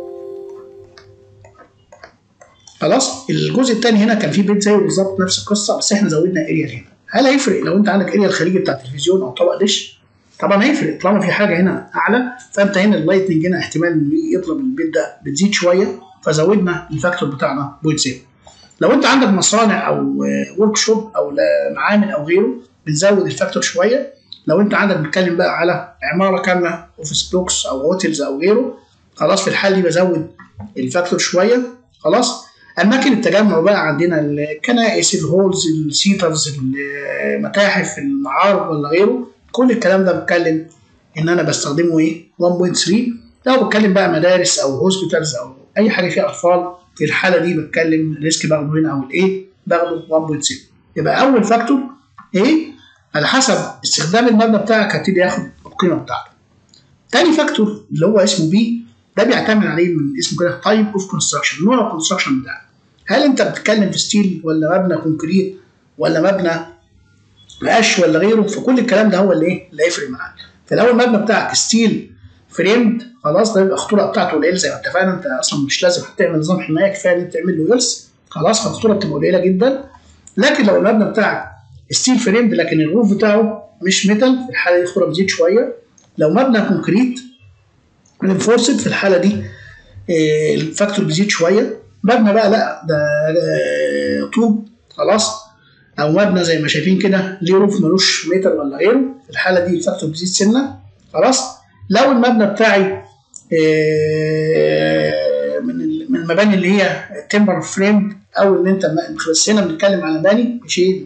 خلاص الجزء الثاني هنا كان فيه بيت زيه بالظبط نفس القصه بس احنا زودنا اريا هنا هل هيفرق لو انت عندك اريا الخارجي بتاع التلفزيون او طبق دش طبعا هيفرق طالما في حاجه هنا اعلى فانت هنا اللايتنج هنا احتمال انه يضرب البيت ده بتزيد شويه فزودنا الفاكتور بتاعنا 0.7 لو انت عندك مصانع او ورك شوب او لا- معامل او غيره بنزود الفاكتور شويه لو انت عندك بنتكلم بقى على عماره كامله اوفيس بلوكس او هوتيلز او غيره خلاص في الحاله دي بزود الفاكتور شويه خلاص اماكن التجمع بقى عندنا الكنائس الهولز السيترز المتاحف المعارض ولا غيره كل الكلام ده بتكلم ان انا بستخدمه ايه 1.3 لو بتكلم بقى مدارس او هوسبيتالز او اي حاجه فيها اطفال في الحاله دي بتكلم الريسك باخده هنا او الايه باخده 1.6 يبقى اول فاكتور ايه على حسب استخدام المبنى بتاعك هبتدي ياخد القيمه بتاعته تاني فاكتور اللي هو اسمه بي ده بيعتمد عليه من اسمه كده تايب اوف كونستراكشن نوع الكونستراكشن بتاعك هل انت بتتكلم في ستيل ولا مبنى كونكريت ولا مبنى قش ولا غيره فكل الكلام ده هو اللي ايه اللي هيفرق معاك فلو المبنى بتاعك ستيل فريمد خلاص ده يبقى الخطوره بتاعته قليله زي ما اتفقنا انت اصلا مش لازم تعمل نظام حمايه كفايه ان انت تعمل له يلس خلاص فالخطوره بتبقى قليله جدا لكن لو المبنى بتاعك ستيل فريمد لكن الروف بتاعه مش ميتال في الحاله دي الخطوره بتزيد شويه لو مبنى كونكريت رينفورسد في الحاله دي آه، الفاكتور بيزيد شويه مبنى بقى لا ده آه، طوب خلاص او مبنى زي ما شايفين كده ليه روف ملوش متر ولا غيره في الحاله دي الفاكتور بيزيد سنه خلاص لو المبنى بتاعي آه، من ال- من المباني اللي هي تمبر فريم او ان انت م- بس هنا بنتكلم على مباني مش ايه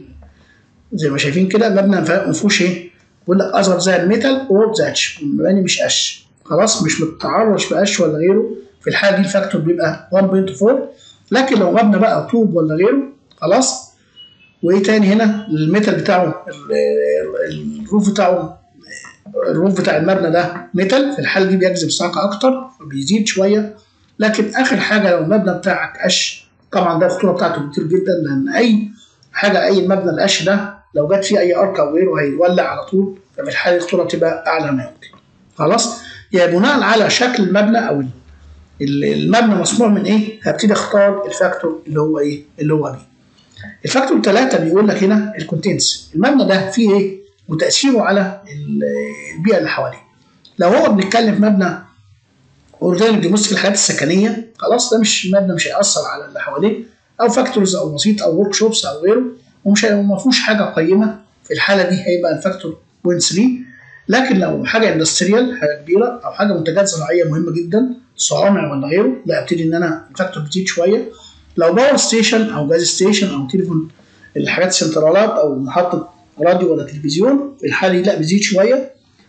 زي ما شايفين كده مبنى ما فيهوش ايه بيقول لك اصغر زي الميتال اور زاتش المباني مش قش خلاص مش متعرش بقش ولا غيره في الحاله دي الفاكتور بيبقى 1.4 لكن لو مبنى بقى طوب ولا غيره خلاص وايه تاني هنا الميتال بتاعه ال- ال- الروف بتاعه الروف بتاع المبنى ده ميتال في الحاله دي بيجذب صاقه اكتر فبيزيد شويه لكن اخر حاجه لو المبنى بتاعك قش طبعا ده الخطوره بتاعته كتير جدا لان اي حاجه اي مبنى القش ده لو جت فيه اي ارك او غيره هيولع على طول ففي الحاله دي الخطوره بتبقى اعلى ما يمكن خلاص يعني بناء على شكل المبنى او ال- ال- المبنى مصنوع من ايه هبتدي اختار الفاكتور اللي هو ايه اللي هو بيه الفاكتور ثلاثة بيقول لك هنا الكونتينس المبنى ده فيه ايه وتأثيره على ال- البيئة اللي حواليه لو هو بنتكلم في مبنى اوردينري دوميستيك الحاجات السكنية خلاص ده مش مبنى مش هيأثر على اللي حواليه او فاكتورز او بسيط او ورك شوبس او غيره ومش هي- وما فيهوش حاجة قيمة في الحالة دي هيبقى الفاكتور 0.3 لكن لو حاجة اندستريال حاجة كبيرة او حاجة منتجات زراعية مهمة جدا صوامع ولا غيره لا ابتدي ان انا الفاكتور بتزيد شوية لو باور ستيشن او جاز ستيشن او تليفون الحاجات سنترالات او محطه راديو ولا تلفزيون في الحاله دي لا بيزيد شويه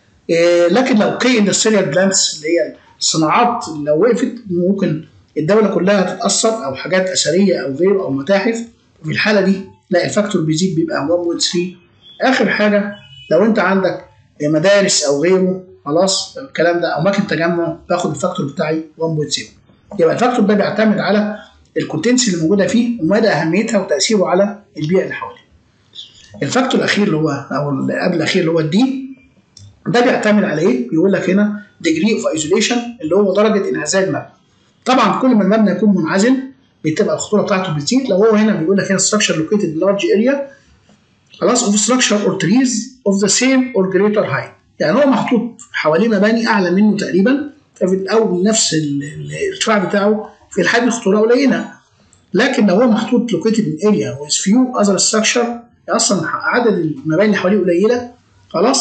إيه لكن لو كي اندستريال بلانتس اللي هي الصناعات لو وقفت ممكن الدوله كلها تتاثر او حاجات اثريه او غيره او متاحف في الحاله دي لا الفاكتور بيزيد بيبقى 1.3 اخر حاجه لو انت عندك مدارس او غيره خلاص الكلام ده اماكن تجمع باخد الفاكتور بتاعي 1.7 يبقى الفاكتور ده بيعتمد على الكونتنس اللي موجوده فيه ومدى اهميتها وتاثيره على البيئه اللي حواليه. الفاكتور الاخير اللي هو او اللي قبل الاخير اللي هو الدي ده بيعتمد على ايه؟ بيقول لك هنا degree of isolation اللي هو درجه انعزال المبنى. طبعا كل ما المبنى يكون منعزل بتبقى الخطوره بتاعته بتزيد لو هو هنا بيقول لك هنا structure located in large area خلاص of structure or trees of the same or greater height يعني هو محطوط حواليه مباني اعلى منه تقريبا ففي- او نفس ال- ال- الارتفاع بتاعه في الحال دي الخطوره قليله لكن لو هو محطوط located in area with few other structure اصلا عدد المباني اللي حواليه قليله خلاص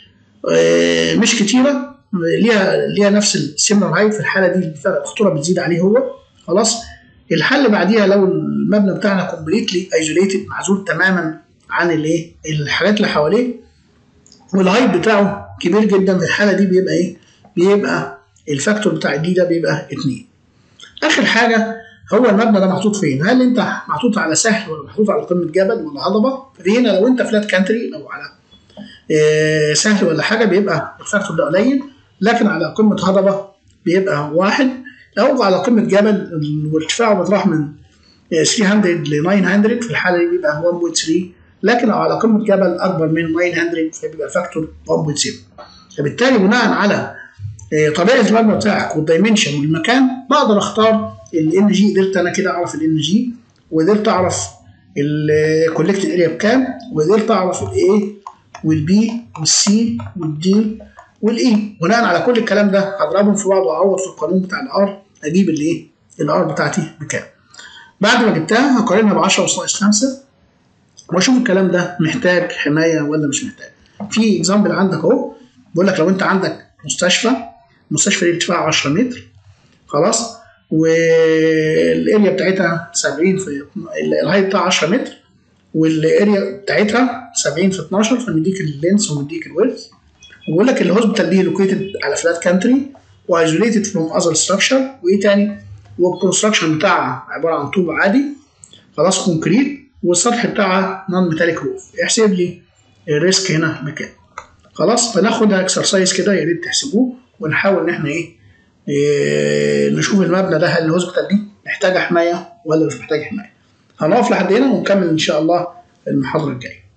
آه، مش كتيره ليها ليها نفس السيمنر هايت في الحاله دي الخطوره بتزيد عليه هو خلاص الحل اللي بعديها لو المبنى بتاعنا كومبليتلي ايزوليتد معزول تماما عن الايه الحاجات اللي حواليه والهايت بتاعه كبير جدا في الحاله دي بيبقى ايه بيبقى الفاكتور بتاع الدي ده بيبقى 2 اخر حاجه هو المبنى ده محطوط فين هل انت محطوط على سهل ولا محطوط على قمه جبل ولا هضبه فدي هنا لو انت فلات كانتري لو على آه، سهل ولا حاجه بيبقى الفاكتور ده قليل لكن على قمه هضبه بيبقى واحد لو على قمه جبل وارتفاعه بيتراوح من آه، 300 ل 900 في الحاله دي بيبقى 1.3 لكن لو على قمه جبل اكبر من 900 فبيبقى فاكتور 1.7 فبالتالي بناء على آه، طبيعه المبنى بتاعك والدايمنشن والمكان بقدر اختار الان جي قدرت انا كده اعرف الان جي وقدرت اعرف الكولكتد اريا بكام وقدرت اعرف الايه والبي والسي والدي والاي بناء على كل الكلام ده هضربهم في بعض واعوض في القانون بتاع الار اجيب الايه الار بتاعتي بكام بعد ما جبتها هقارنها ب 10 ناقص 5 واشوف الكلام ده محتاج حمايه ولا مش محتاج. في اكزامبل عندك اهو بيقول لك لو انت عندك مستشفى المستشفى دي ارتفاعها 10 متر خلاص والاريا بتاعتها 70 في الهايت بتاعها 10 متر والاريا بتاعتها 70 في 12 فمديك اللينس ومديك الويدث وبيقول لك الهوسبيتال دي لوكيتد على فلات كانتري وايزوليتد فروم اذر ستراكشر وايه تاني؟ والكونستراكشن بتاعها عباره عن طوب عادي خلاص كونكريت والسطح بتاعها نون ميتاليك روف احسب لي الريسك هنا بكام خلاص فناخدها اكسرسايز كده يا ريت تحسبوه ونحاول ان احنا ايه, إيه نشوف المبنى ده هل الهوسبيتال دي محتاجه حمايه ولا مش محتاجه حمايه هنقف لحد هنا ونكمل ان شاء الله المحاضره الجايه